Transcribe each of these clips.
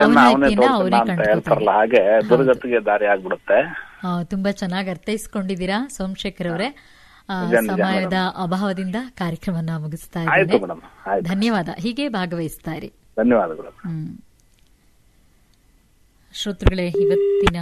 ಅವನ ಅವನೇ ಆಯ್ಕೆನ ಅವನೇ ತೋರ್ಸಲ್ಲ ಅಂತ ಹೇಳ್ತಾರಲ್ಲ ಹಾಗೆ ದುರ್ಗತಿಗೆ ದಾರಿ ಆಗ್ಬಿಡುತ್ತೆ ಆ, ತುಂಬಾ ಚೆನ್ನಾಗಿ ಅರ್ಥೈಸ್ಕೊಂಡಿದ್ದೀರಾ ಸೋಮಶೇಖರ್ ಅವರೇ ಆ, ನಿಜ, ನಿಜ ಸಮಯದ ಅಭಾವದಿಂದ ಕಾರ್ಯಕ್ರಮನ ಮುಗಿಸ್ತಾ ಆಯ್ತು ಇದ್ದೇನೆ ಮೇಡಮ್ ಆಯ್ತು ಧನ್ಯವಾದ ಹೀಗೆ ಭಾಗವಹಿಸ್ತಾ ಇರಿ ಧನ್ಯವಾದಗಳು ಹ್ಮ್. ಶ್ರೋತೃಗಳೇ ಇವತ್ತಿನ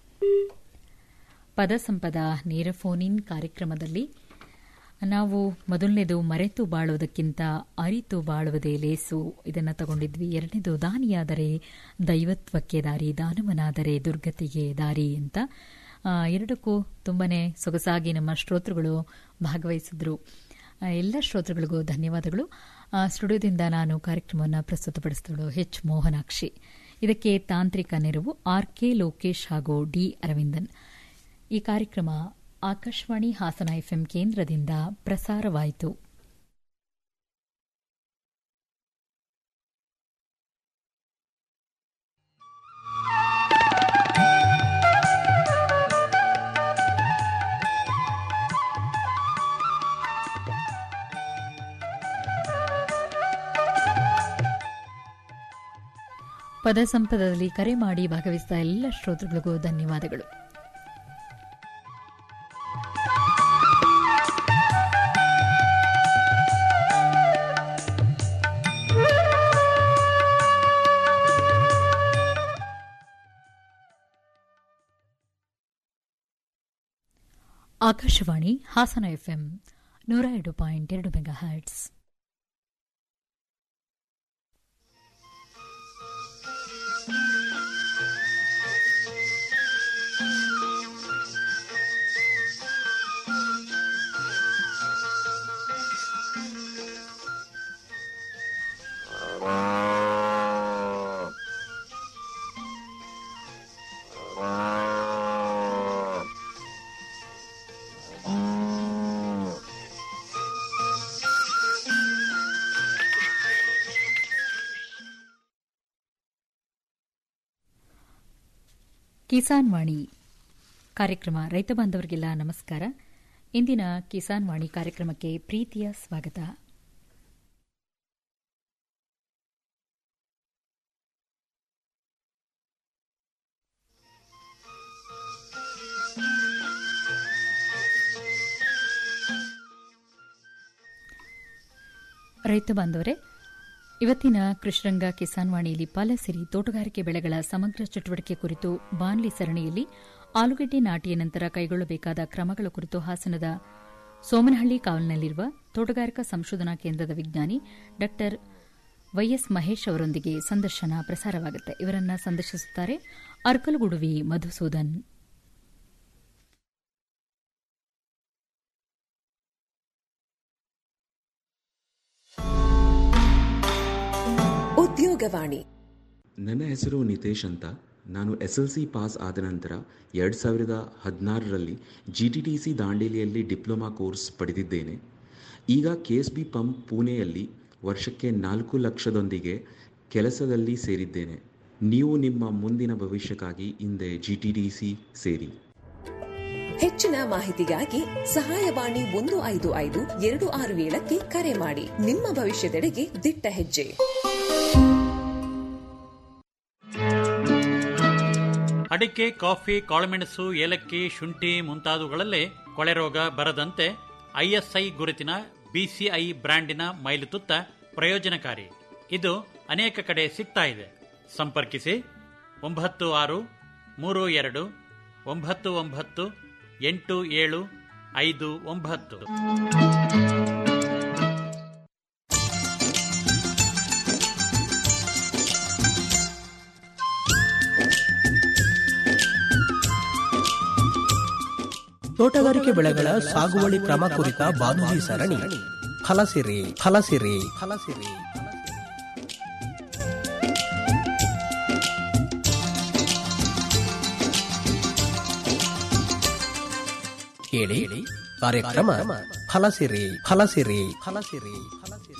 ಪದ ಸಂಪದ ನೇರ ಫೋನ್ ಇನ್ ಕಾರ್ಯಕ್ರಮದಲ್ಲಿ ನಾವು ಮೊದಲನೇದು ಮರೆತು ಬಾಳುವುದಕ್ಕಿಂತ ಅರಿತು ಬಾಳುವುದೇ ಲೇಸು ಇದನ್ನ ತಗೊಂಡಿದ್ವಿ ಎರಡನೇದು ದಾನಿಯಾದರೆ ದೈವತ್ವಕ್ಕೆ ದಾರಿ ದಾನವನಾದರೆ ದುರ್ಗತಿಗೆ ದಾರಿ ಅಂತ ಆ, ಎರಡಕ್ಕೂ ತುಂಬಾನೇ ಸೊಗಸಾಗಿ ನಮ್ಮ ಶ್ರೋತೃಗಳು ಭಾಗವಹಿಸಿದ್ರು ಆ, ಎಲ್ಲ ಶ್ರೋತೃಗಳಿಗೂ ಧನ್ಯವಾದಗಳು ಆ, ಸ್ಟುಡಿಯೋದಿಂದ ನಾನು ಕಾರ್ಯಕ್ರಮವನ್ನು ಪ್ರಸ್ತುತಪಡಿಸಿದಳು ಎಚ್ ಮೋಹನಾಕ್ಷಿ ಇದಕ್ಕೆ ತಾಂತ್ರಿಕ ನೆರವು ಆರ್ ಕೆ ಲೋಕೇಶ್ ಹಾಗೂ ಡಿ ಅರವಿಂದನ್ ಈ ಕಾರ್ಯಕ್ರಮ ಆಕಾಶವಾಣಿ ಹಾಸನ ಎಫ್ಎಂ ಕೇಂದ್ರದಿಂದ ಪ್ರಸಾರವಾಯಿತು ಪದ ಸಂಪದದಲ್ಲಿ ಕರೆ ಮಾಡಿ ಭಾಗವಹಿಸಿದ ಎಲ್ಲ ಶ್ರೋತೃಗಳಿಗೂ ಧನ್ಯವಾದಗಳು ಆಕಾಶವಾಣಿ ಹಾಸನ ಎಫ್ಎಂ ನೂರ ಎರಡು ಪಾಯಿಂಟ್ ಎರಡು ಮೆಗಾ ಹರ್ಟ್ಸ್ ಕಿಸಾನ್ ವಾಣಿ ಕಾರ್ಯಕ್ರಮ ರೈತ ಬಾಂಧವರಿಗೆಲ್ಲ ನಮಸ್ಕಾರ ಇಂದಿನ ಕಿಸಾನ್ ವಾಣಿ ಕಾರ್ಯಕ್ರಮಕ್ಕೆ ಪ್ರೀತಿಯ ಸ್ವಾಗತ ರೈತ ಬಾಂಧವರೇ ಇವತ್ತಿನ ಕೃಷ್ಣರಂಗ ಕಿಸಾನ್ ವಾಣಿಯಲ್ಲಿ ಪಾಲಸಿರಿ ತೋಟಗಾರಿಕೆ ಬೆಳೆಗಳ ಸಮಗ್ರ ಚಟುವಟಿಕೆ ಕುರಿತು ಬಾನ್ಲಿ ಸರಣಿಯಲ್ಲಿ ಆಲೂಗಡ್ಡೆ ನಾಟಿಯ ನಂತರ ಕೈಗೊಳ್ಳಬೇಕಾದ ಕ್ರಮಗಳ ಕುರಿತು ಹಾಸನದ ಸೋಮನಹಳ್ಳಿ ಕಾವಲಿನಲ್ಲಿರುವ ತೋಟಗಾರಿಕಾ ಸಂಶೋಧನಾ ಕೇಂದ್ರದ ವಿಜ್ಞಾನಿ ಡಾ ವೈಎಸ್ ಮಹೇಶ್ ಅವರೊಂದಿಗೆ ಸಂದರ್ಶನ ಪ್ರಸಾರವಾಗುತ್ತೆ ಇವರನ್ನ ಸಂದರ್ಶಿಸುತ್ತಾರೆ ಅರ್ಕಲಗುಡುವಿ ಮಧುಸೂದನ್ ಉದ್ಯೋಗವಾಣಿ ನನ್ನ ಹೆಸರು ನಿತೇಶ್ ಅಂತ ನಾನು ಎಸ್ ಎಲ್ ಸಿ ಪಾಸ್ ಆದ ನಂತರ ಎರಡು ಸಾವಿರದ ಹದಿನಾರರಲ್ಲಿ ಜಿ ಟಿ ಟಿ ಸಿ ದಾಂಡೇಲಿಯಲ್ಲಿ ಡಿಪ್ಲೊಮಾ ಕೋರ್ಸ್ ಪಡೆದಿದ್ದೇನೆ ಈಗ ಕೆ ಎಸ್ ಬಿ ಪಂಪ್ ಪುಣೆಯಲ್ಲಿ ವರ್ಷಕ್ಕೆ ನಾಲ್ಕು ಲಕ್ಷದೊಂದಿಗೆ ಕೆಲಸದಲ್ಲಿ ಸೇರಿದ್ದೇನೆ ನೀವು ನಿಮ್ಮ ಮುಂದಿನ ಭವಿಷ್ಯಕ್ಕಾಗಿ ಹಿಂದೆ ಜಿ ಟಿ ಟಿ ಸಿ ಸೇರಿ ಹೆಚ್ಚಿನ ಮಾಹಿತಿಗಾಗಿ ಸಹಾಯವಾಣಿ ಒಂದು ಐದು ಐದು ಎರಡು ಆರು ಏಳಕ್ಕೆ ಕರೆ ಮಾಡಿ ನಿಮ್ಮ ಭವಿಷ್ಯದೆಡೆಗೆ ದಿಟ್ಟ ಹೆಜ್ಜೆ ಅಡಿಕೆ ಕಾಫಿ ಕಾಳುಮೆಣಸು ಏಲಕ್ಕಿ ಶುಂಠಿ ಮುಂತಾದವುಗಳಲ್ಲೇ ಕೊಳೆ ರೋಗ ಬರದಂತೆ ಐಎಸ್ಐ ಗುರುತಿನ ಬಿಸಿಐ ಬ್ರ್ಯಾಂಡಿನ ಮೈಲುತುತ್ತ ಪ್ರಯೋಜನಕಾರಿ ಇದು ಅನೇಕ ಕಡೆ ಸಿಗ್ತಾ ಇದೆ ಸಂಪರ್ಕಿಸಿ ಒಂಬತ್ತು ಆರು ಮೂರು ಎರಡು ಒಂಬತ್ತು ಒಂಬತ್ತು ಎಂಟು ಏಳು ಐದು ಒಂಬತ್ತು ತೋಟಗಾರಿಕೆ ಬೆಳೆಗಳ ಸಾಗುವಳಿ ಕ್ರಮ ಕುರಿತ ಬಾನುಲಿ ಸರಣಿ ಫಲಸಿರಿ ಫಲಸಿರಿ ಫಲಸಿರಿ ಕೇಳಿ ಕಾರ್ಯಕ್ರಮ ಫಲಸಿರಿ ಫಲಸಿರಿ ಫಲಸಿರಿ ಫಲಸಿರಿ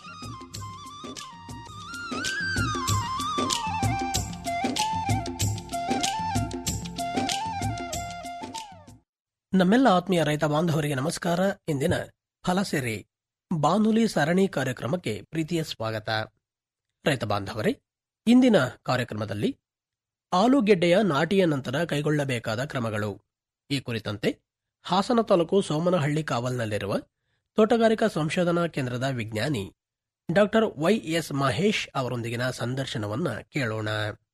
ನಮ್ಮೆಲ್ಲ ಆತ್ಮೀಯ ರೈತ ಬಾಂಧವರಿಗೆ ನಮಸ್ಕಾರ ಇಂದಿನ ಫಲಸೆರೆ ಬಾನುಲಿ ಸರಣಿ ಕಾರ್ಯಕ್ರಮಕ್ಕೆ ಪ್ರೀತಿಯ ಸ್ವಾಗತ ರೈತ ಬಾಂಧವರೇ ಇಂದಿನ ಕಾರ್ಯಕ್ರಮದಲ್ಲಿ ಆಲೂಗೆಡ್ಡೆಯ ನಾಟಿಯ ನಂತರ ಕೈಗೊಳ್ಳಬೇಕಾದ ಕ್ರಮಗಳು ಈ ಕುರಿತಂತೆ ಹಾಸನ ತಾಲೂಕು ಸೋಮನಹಳ್ಳಿ ಕಾವಲ್ನಲ್ಲಿರುವ ತೋಟಗಾರಿಕಾ ಸಂಶೋಧನಾ ಕೇಂದ್ರದ ವಿಜ್ಞಾನಿ ಡಾಕ್ಟರ್ ವೈಎಸ್ ಮಹೇಶ್ ಅವರೊಂದಿಗಿನ ಸಂದರ್ಶನವನ್ನ ಕೇಳೋಣ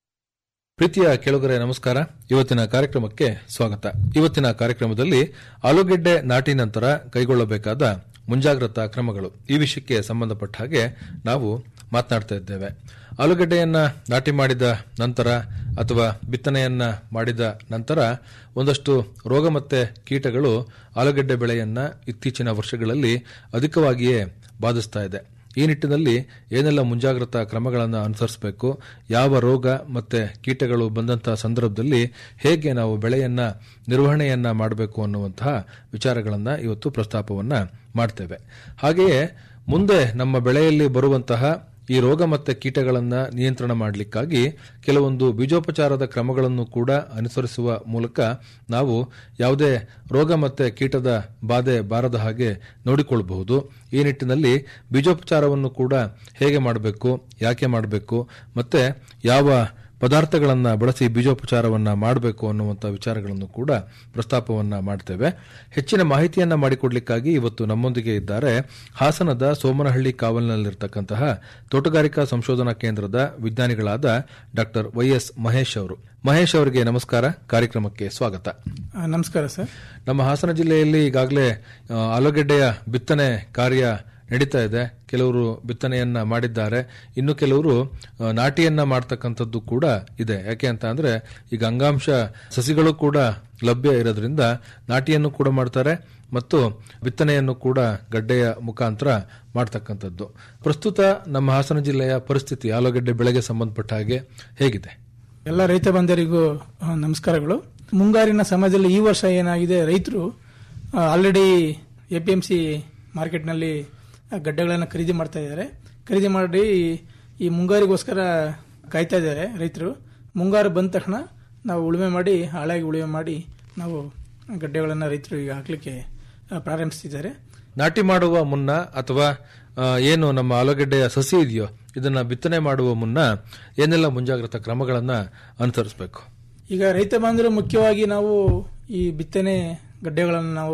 ಪ್ರೀತಿಯ ಕೆಳಗರೆ ನಮಸ್ಕಾರ ಇವತ್ತಿನ ಕಾರ್ಯಕ್ರಮಕ್ಕೆ ಸ್ವಾಗತ ಇವತ್ತಿನ ಕಾರ್ಯಕ್ರಮದಲ್ಲಿ ಆಲೂಗೆಡ್ಡೆ ನಾಟಿ ನಂತರ ಕೈಗೊಳ್ಳಬೇಕಾದ ಮುಂಜಾಗ್ರತಾ ಕ್ರಮಗಳು ಈ ವಿಷಯಕ್ಕೆ ಸಂಬಂಧಪಟ್ಟ ಹಾಗೆ ನಾವು ಮಾತನಾಡ್ತಾ ಇದ್ದೇವೆ ಆಲೂಗಡ್ಡೆಯನ್ನ ನಾಟಿ ಮಾಡಿದ ನಂತರ ಅಥವಾ ಬಿತ್ತನೆಯನ್ನ ಮಾಡಿದ ನಂತರ ಒಂದಷ್ಟು ರೋಗ ಮತ್ತೆ ಕೀಟಗಳು ಆಲೂಗಡ್ಡೆ ಬೆಳೆಯನ್ನ ಇತ್ತೀಚಿನ ವರ್ಷಗಳಲ್ಲಿ ಅಧಿಕವಾಗಿಯೇ ಬಾಧಿಸ್ತಾ ಇದೆ ಈ ನಿಟ್ಟಿನಲ್ಲಿ ಏನೆಲ್ಲ ಮುಂಜಾಗ್ರತಾ ಕ್ರಮಗಳನ್ನು ಅನುಸರಿಸಬೇಕು ಯಾವ ರೋಗ ಮತ್ತೆ ಕೀಟಗಳು ಬಂದಂತಹ ಸಂದರ್ಭದಲ್ಲಿ ಹೇಗೆ ನಾವು ಬೆಳೆಯನ್ನ ನಿರ್ವಹಣೆಯನ್ನ ಮಾಡಬೇಕು ಅನ್ನುವಂತಹ ವಿಚಾರಗಳನ್ನ ಇವತ್ತು ಪ್ರಸ್ತಾಪವನ್ನ ಮಾಡ್ತೇವೆ ಹಾಗೆಯೇ ಮುಂದೆ ನಮ್ಮ ಬೆಳೆಯಲ್ಲಿ ಬರುವಂತಹ ಈ ರೋಗ ಮತ್ತೆ ಕೀಟಗಳನ್ನ ನಿಯಂತ್ರಣ ಮಾಡಲಿಕ್ಕಾಗಿ ಕೆಲವೊಂದು ಬೀಜೋಪಚಾರದ ಕ್ರಮಗಳನ್ನು ಕೂಡ ಅನುಸರಿಸುವ ಮೂಲಕ ನಾವು ಯಾವುದೇ ರೋಗ ಮತ್ತೆ ಕೀಟದ ಬಾಧೆ ಬಾರದ ಹಾಗೆ ನೋಡಿಕೊಳ್ಳಬಹುದು ಈ ನಿಟ್ಟಿನಲ್ಲಿ ಬೀಜೋಪಚಾರವನ್ನು ಕೂಡ ಹೇಗೆ ಮಾಡಬೇಕು ಯಾಕೆ ಮಾಡಬೇಕು ಮತ್ತೆ ಯಾವ ಪದಾರ್ಥಗಳನ್ನ ಬಳಸಿ ಬೀಜೋಪಚಾರವನ್ನ ಮಾಡಬೇಕು ಅನ್ನುವಂಥ ವಿಚಾರಗಳನ್ನು ಕೂಡ ಪ್ರಸ್ತಾಪವನ್ನ ಮಾಡ್ತೇವೆ ಹೆಚ್ಚಿನ ಮಾಹಿತಿಯನ್ನ ಮಾಡಿಕೊಡ್ಲಿಕ್ಕಾಗಿ ಇವತ್ತು ನಮ್ಮೊಂದಿಗೆ ಇದ್ದಾರೆ ಹಾಸನದ ಸೋಮನಹಳ್ಳಿ ಕಾವಲಿನಲ್ಲಿರ್ತಕ್ಕಂತಹ ತೋಟಗಾರಿಕಾ ಸಂಶೋಧನಾ ಕೇಂದ್ರದ ವಿಜ್ಞಾನಿಗಳಾದ ಡಾಕ್ಟರ್ ವೈಎಸ್ ಮಹೇಶ್ ಅವರು ಮಹೇಶ್ ಅವರಿಗೆ ನಮಸ್ಕಾರ ಕಾರ್ಯಕ್ರಮಕ್ಕೆ ಸ್ವಾಗತ ಆ, ನಮಸ್ಕಾರ ಸರ್ ನಮ್ಮ ಹಾಸನ ಜಿಲ್ಲೆಯಲ್ಲಿ ಈಗಾಗಲೇ ಆ, ಆಲೂಗೆಡ್ಡೆಯ ಬಿತ್ತನೆ ಕಾರ್ಯ ನಡೀತಾ ಇದೆ ಕೆಲವರು ಬಿತ್ತನೆಯನ್ನ ಮಾಡಿದ್ದಾರೆ ಇನ್ನು ಕೆಲವರು ಆ, ನಾಟಿಯನ್ನ ಮಾಡ್ತಕ್ಕಂಥದ್ದು ಕೂಡ ಇದೆ ಯಾಕೆ ಅಂತ ಅಂದ್ರೆ ಈಗ ಅಂಗಾಂಶ ಸಸಿಗಳು ಕೂಡ ಲಭ್ಯ ಇರೋದ್ರಿಂದ ನಾಟಿಯನ್ನು ಕೂಡ ಮಾಡ್ತಾರೆ ಮತ್ತು ಬಿತ್ತನೆಯನ್ನು ಕೂಡ ಗಡ್ಡೆಯ ಮುಖಾಂತರ ಮಾಡ್ತಕ್ಕಂಥದ್ದು ಪ್ರಸ್ತುತ ನಮ್ಮ ಹಾಸನ ಜಿಲ್ಲೆಯ ಪರಿಸ್ಥಿತಿ ಆಲೂಗೆಡ್ಡೆ ಬೆಳೆಗೆ ಸಂಬಂಧಪಟ್ಟ ಹಾಗೆ ಹೇಗಿದೆ ಎಲ್ಲ ರೈತ ಬಂಧರಿಗೂ ಆ, ನಮಸ್ಕಾರಗಳು ಮುಂಗಾರಿನ ಸಮಯದಲ್ಲಿ ಈ ವರ್ಷ ಏನಾಗಿದೆ ರೈತರು already A P M C ಮಾರ್ಕೆಟ್ನಲ್ಲಿ ಗಡ್ಡೆಗಳನ್ನು ಖರೀದಿ ಮಾಡ್ತಾ ಇದ್ದಾರೆ ಖರೀದಿ ಮಾಡಿ ಈ ಮುಂಗಾರಿಗೋಸ್ಕರ ಕಾಯ್ತಾ ಇದ್ದಾರೆ ರೈತರು ಮುಂಗಾರು ಬಂದ ತಕ್ಷಣ ನಾವು ಉಳುಮೆ ಮಾಡಿ ಹಾಳಾಗಿ ಉಳುಮೆ ಮಾಡಿ ನಾವು ಗಡ್ಡೆಗಳನ್ನು ರೈತರು ಈಗ ಹಾಕಲಿಕ್ಕೆ ಪ್ರಾರಂಭಿಸ್ತಿದ್ದಾರೆ ನಾಟಿ ಮಾಡುವ ಮುನ್ನ ಅಥವಾ ಆ, ಏನು ನಮ್ಮ ಆಲೂಗೆಡ್ಡೆಯ ಸಸಿ ಇದೆಯೋ ಇದನ್ನ ಬಿತ್ತನೆ ಮಾಡುವ ಮುನ್ನ ಏನೆಲ್ಲ ಮುಂಜಾಗ್ರತಾ ಕ್ರಮಗಳನ್ನ ಅನುಸರಿಸಬೇಕು ಈಗ ರೈತ ಬಾಂಧವರು ಮುಖ್ಯವಾಗಿ ನಾವು ಈ ಬಿತ್ತನೆ ಗಡ್ಡೆಗಳನ್ನು ನಾವು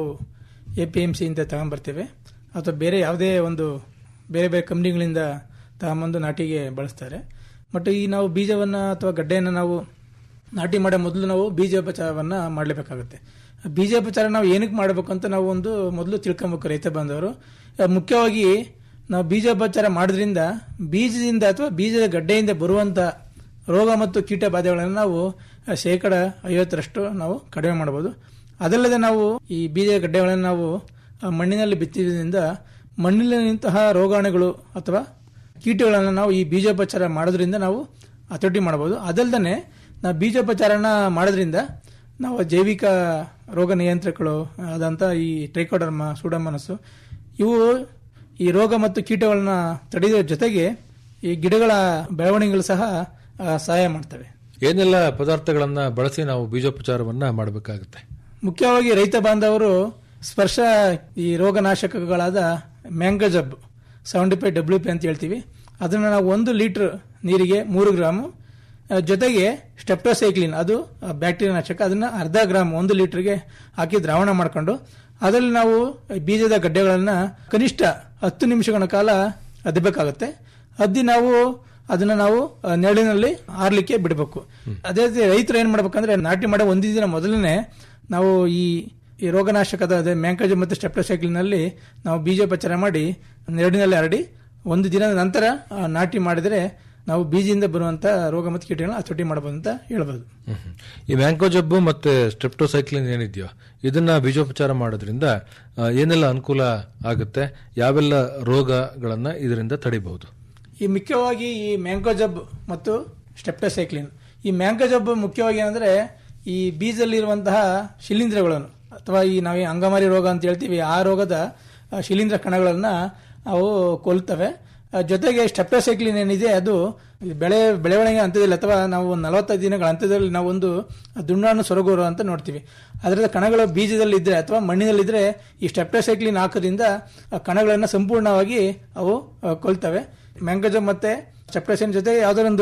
ಎ ಪಿ ಎಂ ಸಿಯಿಂದ ತಗೊಂಡ್ಬರ್ತೇವೆ ಅಥವಾ ಬೇರೆ ಯಾವುದೇ ಒಂದು ಬೇರೆ ಬೇರೆ ಕಂಪ್ನಿಗಳಿಂದ ತಗೊಂಬಂದು ನಾಟಿಗೆ ಬಳಸ್ತಾರೆ ಬಟ್ ಈ ನಾವು ಬೀಜವನ್ನು ಅಥವಾ ಗಡ್ಡೆಯನ್ನು ನಾವು ನಾಟಿ ಮಾಡೋ ಮೊದಲು ನಾವು ಬೀಜೋಪಚಾರವನ್ನು ಮಾಡಲೇಬೇಕಾಗುತ್ತೆ ಬೀಜೋಪಚಾರ ನಾವು ಏನಕ್ಕೆ ಮಾಡಬೇಕು ಅಂತ ನಾವು ಒಂದು ಮೊದಲು ತಿಳ್ಕೊಬೇಕು ರೈತ ಬಾಂಧವರು ಆ, ಮುಖ್ಯವಾಗಿ ನಾವು ಬೀಜೋಪಚಾರ ಮಾಡೋದ್ರಿಂದ ಬೀಜದಿಂದ ಅಥವಾ ಬೀಜದ ಗಡ್ಡೆಯಿಂದ ಬರುವಂತ ರೋಗ ಮತ್ತು ಕೀಟ ಬಾಧೆಗಳನ್ನು ನಾವು ಆ, ಶೇಕಡ ಐವತ್ತರಷ್ಟು ನಾವು ಕಡಿಮೆ ಮಾಡಬಹುದು ಅದಲ್ಲದೆ ನಾವು ಈ ಬೀಜ ಗಡ್ಡೆಗಳನ್ನು ನಾವು ಆ, ಮಣ್ಣಿನಲ್ಲಿ ಬಿತ್ತಿದ್ರಿಂದ ಮಣ್ಣಿನಂತಹ ರೋಗಾಣುಗಳು ಅಥವಾ ಕೀಟಗಳನ್ನು ನಾವು ಈ ಬೀಜೋಪಚಾರ ಮಾಡೋದ್ರಿಂದ ನಾವು ಹತೋಟಿ ಮಾಡಬಹುದು ಅದಲ್ಲದೆ ನಾವು ಬೀಜೋಪಚಾರನ ಮಾಡೋದ್ರಿಂದ ನಾವು ಜೈವಿಕ ರೋಗ ನಿಯಂತ್ರಕಗಳು ಆದಂಥ ಈ ಟ್ರೈಕೋಡರ್ಮ ಸೂಡಮನಸ್ಸು ಇವು ಈ ರೋಗ ಮತ್ತು ಕೀಟಗಳನ್ನ ತಡೆಯುವ ಜೊತೆಗೆ ಈ ಗಿಡಗಳ ಬೆಳವಣಿಗೆಗಳು ಸಹ ಆ, ಸಹಾಯ ಮಾಡ್ತವೆ ಏನೆಲ್ಲ ಪದಾರ್ಥಗಳನ್ನ ಬಳಸಿ ನಾವು ಬೀಜೋಪಚಾರವನ್ನ ಮಾಡಬೇಕಾಗುತ್ತೆ ಮುಖ್ಯವಾಗಿ ರೈತ ಬಾಂಧವರು ಸ್ಪರ್ಶ ಈ ರೋಗನಾಶಕಗಳಾದ mancozeb seventy five W P ಅಂತ ಹೇಳ್ತೀವಿ ಅದನ್ನು ನಾವು ಒಂದು ಲೀಟರ್ ನೀರಿಗೆ ಮೂರು ಗ್ರಾಮು ಆ, ಜೊತೆಗೆ ಸ್ಟೆಪ್ಟೋಸೈಕ್ಲಿನ್ ಅದು ಆ, ಬ್ಯಾಕ್ಟೀರಿಯಾ ನಾಶಕ ಅದನ್ನ ಅರ್ಧ ಗ್ರಾಮ್ ಒಂದು ಲೀಟರ್ಗೆ ಹಾಕಿ ದ್ರಾವಣ ಮಾಡಿಕೊಂಡು ಅದರಲ್ಲಿ ನಾವು ಬೀಜದ ಗಡ್ಡೆಗಳನ್ನ ಕನಿಷ್ಠ ಹತ್ತು ನಿಮಿಷಗಳ ಕಾಲ ಅದ್ದಬೇಕಾಗುತ್ತೆ ಅದ್ದಿ ನಾವು ಅದನ್ನ ನಾವು ಆ, ನೆರಳಿನಲ್ಲಿ ಆರ್ಲಿಕ್ಕೆ ಬಿಡಬೇಕು ಅದೇ ರೀತಿ ರೈತರು ಏನ್ ಮಾಡ್ಬೇಕಂದ್ರೆ ನಾಟಿ ಮಾಡೋ ಒಂದು ದಿನ ಮೊದಲನೇ ನಾವು ಈ ಈ ರೋಗನಾಶಕದ ಅದೇ ಮ್ಯಾಂಕಜ್ ಮತ್ತು ಸ್ಟೆಪ್ಟೋಸೈಕ್ಲಿನ್ ನಲ್ಲಿ ನಾವು ಬೀಜೋಪಚಾರ ಮಾಡಿ ನೆರಳಿನಲ್ಲಿ ಹರಡಿ ಒಂದು ದಿನದ ನಂತರ ಆ, ನಾಟಿ ಮಾಡಿದರೆ ನಾವು ಬೀಜದಿಂದ ಬರುವಂತ ರೋಗ ಮತ್ತು ಕೀಟಗಳನ್ನ ಹತೋಟಿ ಮಾಡಬಹುದು ಅಂತ ಹೇಳ್ಬೋದು ಹ್ಮ್ ಹ್ಮ್. ಈ ಮ್ಯಾಂಕೋ ಜಬ್ಬು ಮತ್ತೆ ಸ್ಟ್ರೆಪ್ಟೋಸೈಕ್ಲಿನ್ ಏನಿದೆಯೋ ಇದನ್ನ ಬೀಜೋಪಚಾರ ಮಾಡೋದ್ರಿಂದ ಆ, ಏನೆಲ್ಲ ಅನುಕೂಲ ಆಗುತ್ತೆ ಯಾವೆಲ್ಲ ರೋಗಗಳನ್ನ ಇದರಿಂದ ತಡಿಬಹುದು ಈ ಮುಖ್ಯವಾಗಿ ಈ ಮ್ಯಾಂಕೋಜಬ್ ಮತ್ತು ಸ್ಟೆಪ್ಟೋಸೈಕ್ಲಿನ್ ಈ ಮ್ಯಾಂಕೋಜಬ್ ಮುಖ್ಯವಾಗಿ ಏನಂದ್ರೆ ಈ ಬೀಜದಲ್ಲಿರುವಂತಹ ಶಿಲೀಂಧ್ರಗಳನ್ನು ಅಥವಾ ಈ ನಾವು ಅಂಗಮಾರಿ ರೋಗ ಅಂತ ಹೇಳ್ತೀವಿ ಆ ರೋಗದ ಆ, ಶಿಲೀಂಧ್ರ ಕಣಗಳನ್ನ ಅವು ಕೊಲ್ತವೆ ಆ, ಜೊತೆಗೆ ಸ್ಟೆಪ್ಟೋಸೈಕ್ಲಿನ್ ಏನಿದೆ ಅದು ಈ ಬೆಳೆ ಬೆಳವಣಿಗೆ ಹಂತದಲ್ಲಿ ಅಥವಾ ನಾವು ಒಂದು ನಲವತ್ತೈದು ದಿನಗಳ ಹಂತದಲ್ಲಿ ನಾವು ಒಂದು ದುಂಡಾಣು ಸೊರಗೋರು ಅಂತ ನೋಡ್ತೀವಿ ಅದರದ ಕಣಗಳು ಬೀಜದಲ್ಲಿ ಇದ್ರೆ ಅಥವಾ ಮಣ್ಣಿನಲ್ಲಿದ್ರೆ ಈ ಸ್ಟೆಪ್ಟೋಸೈಕ್ಲಿನ್ ಹಾಕೋದ್ರಿಂದ ಆ ಕಣಗಳನ್ನು ಸಂಪೂರ್ಣವಾಗಿ ಅವು ಆ, ಕೊಲ್ತವೆ ಮ್ಯಾಂಗೋಜಮ್ ಮತ್ತೆ ಸ್ಟೆಪ್ಟೋಸೈನ್ ಜೊತೆ ಯಾವ್ದಾರೊಂದು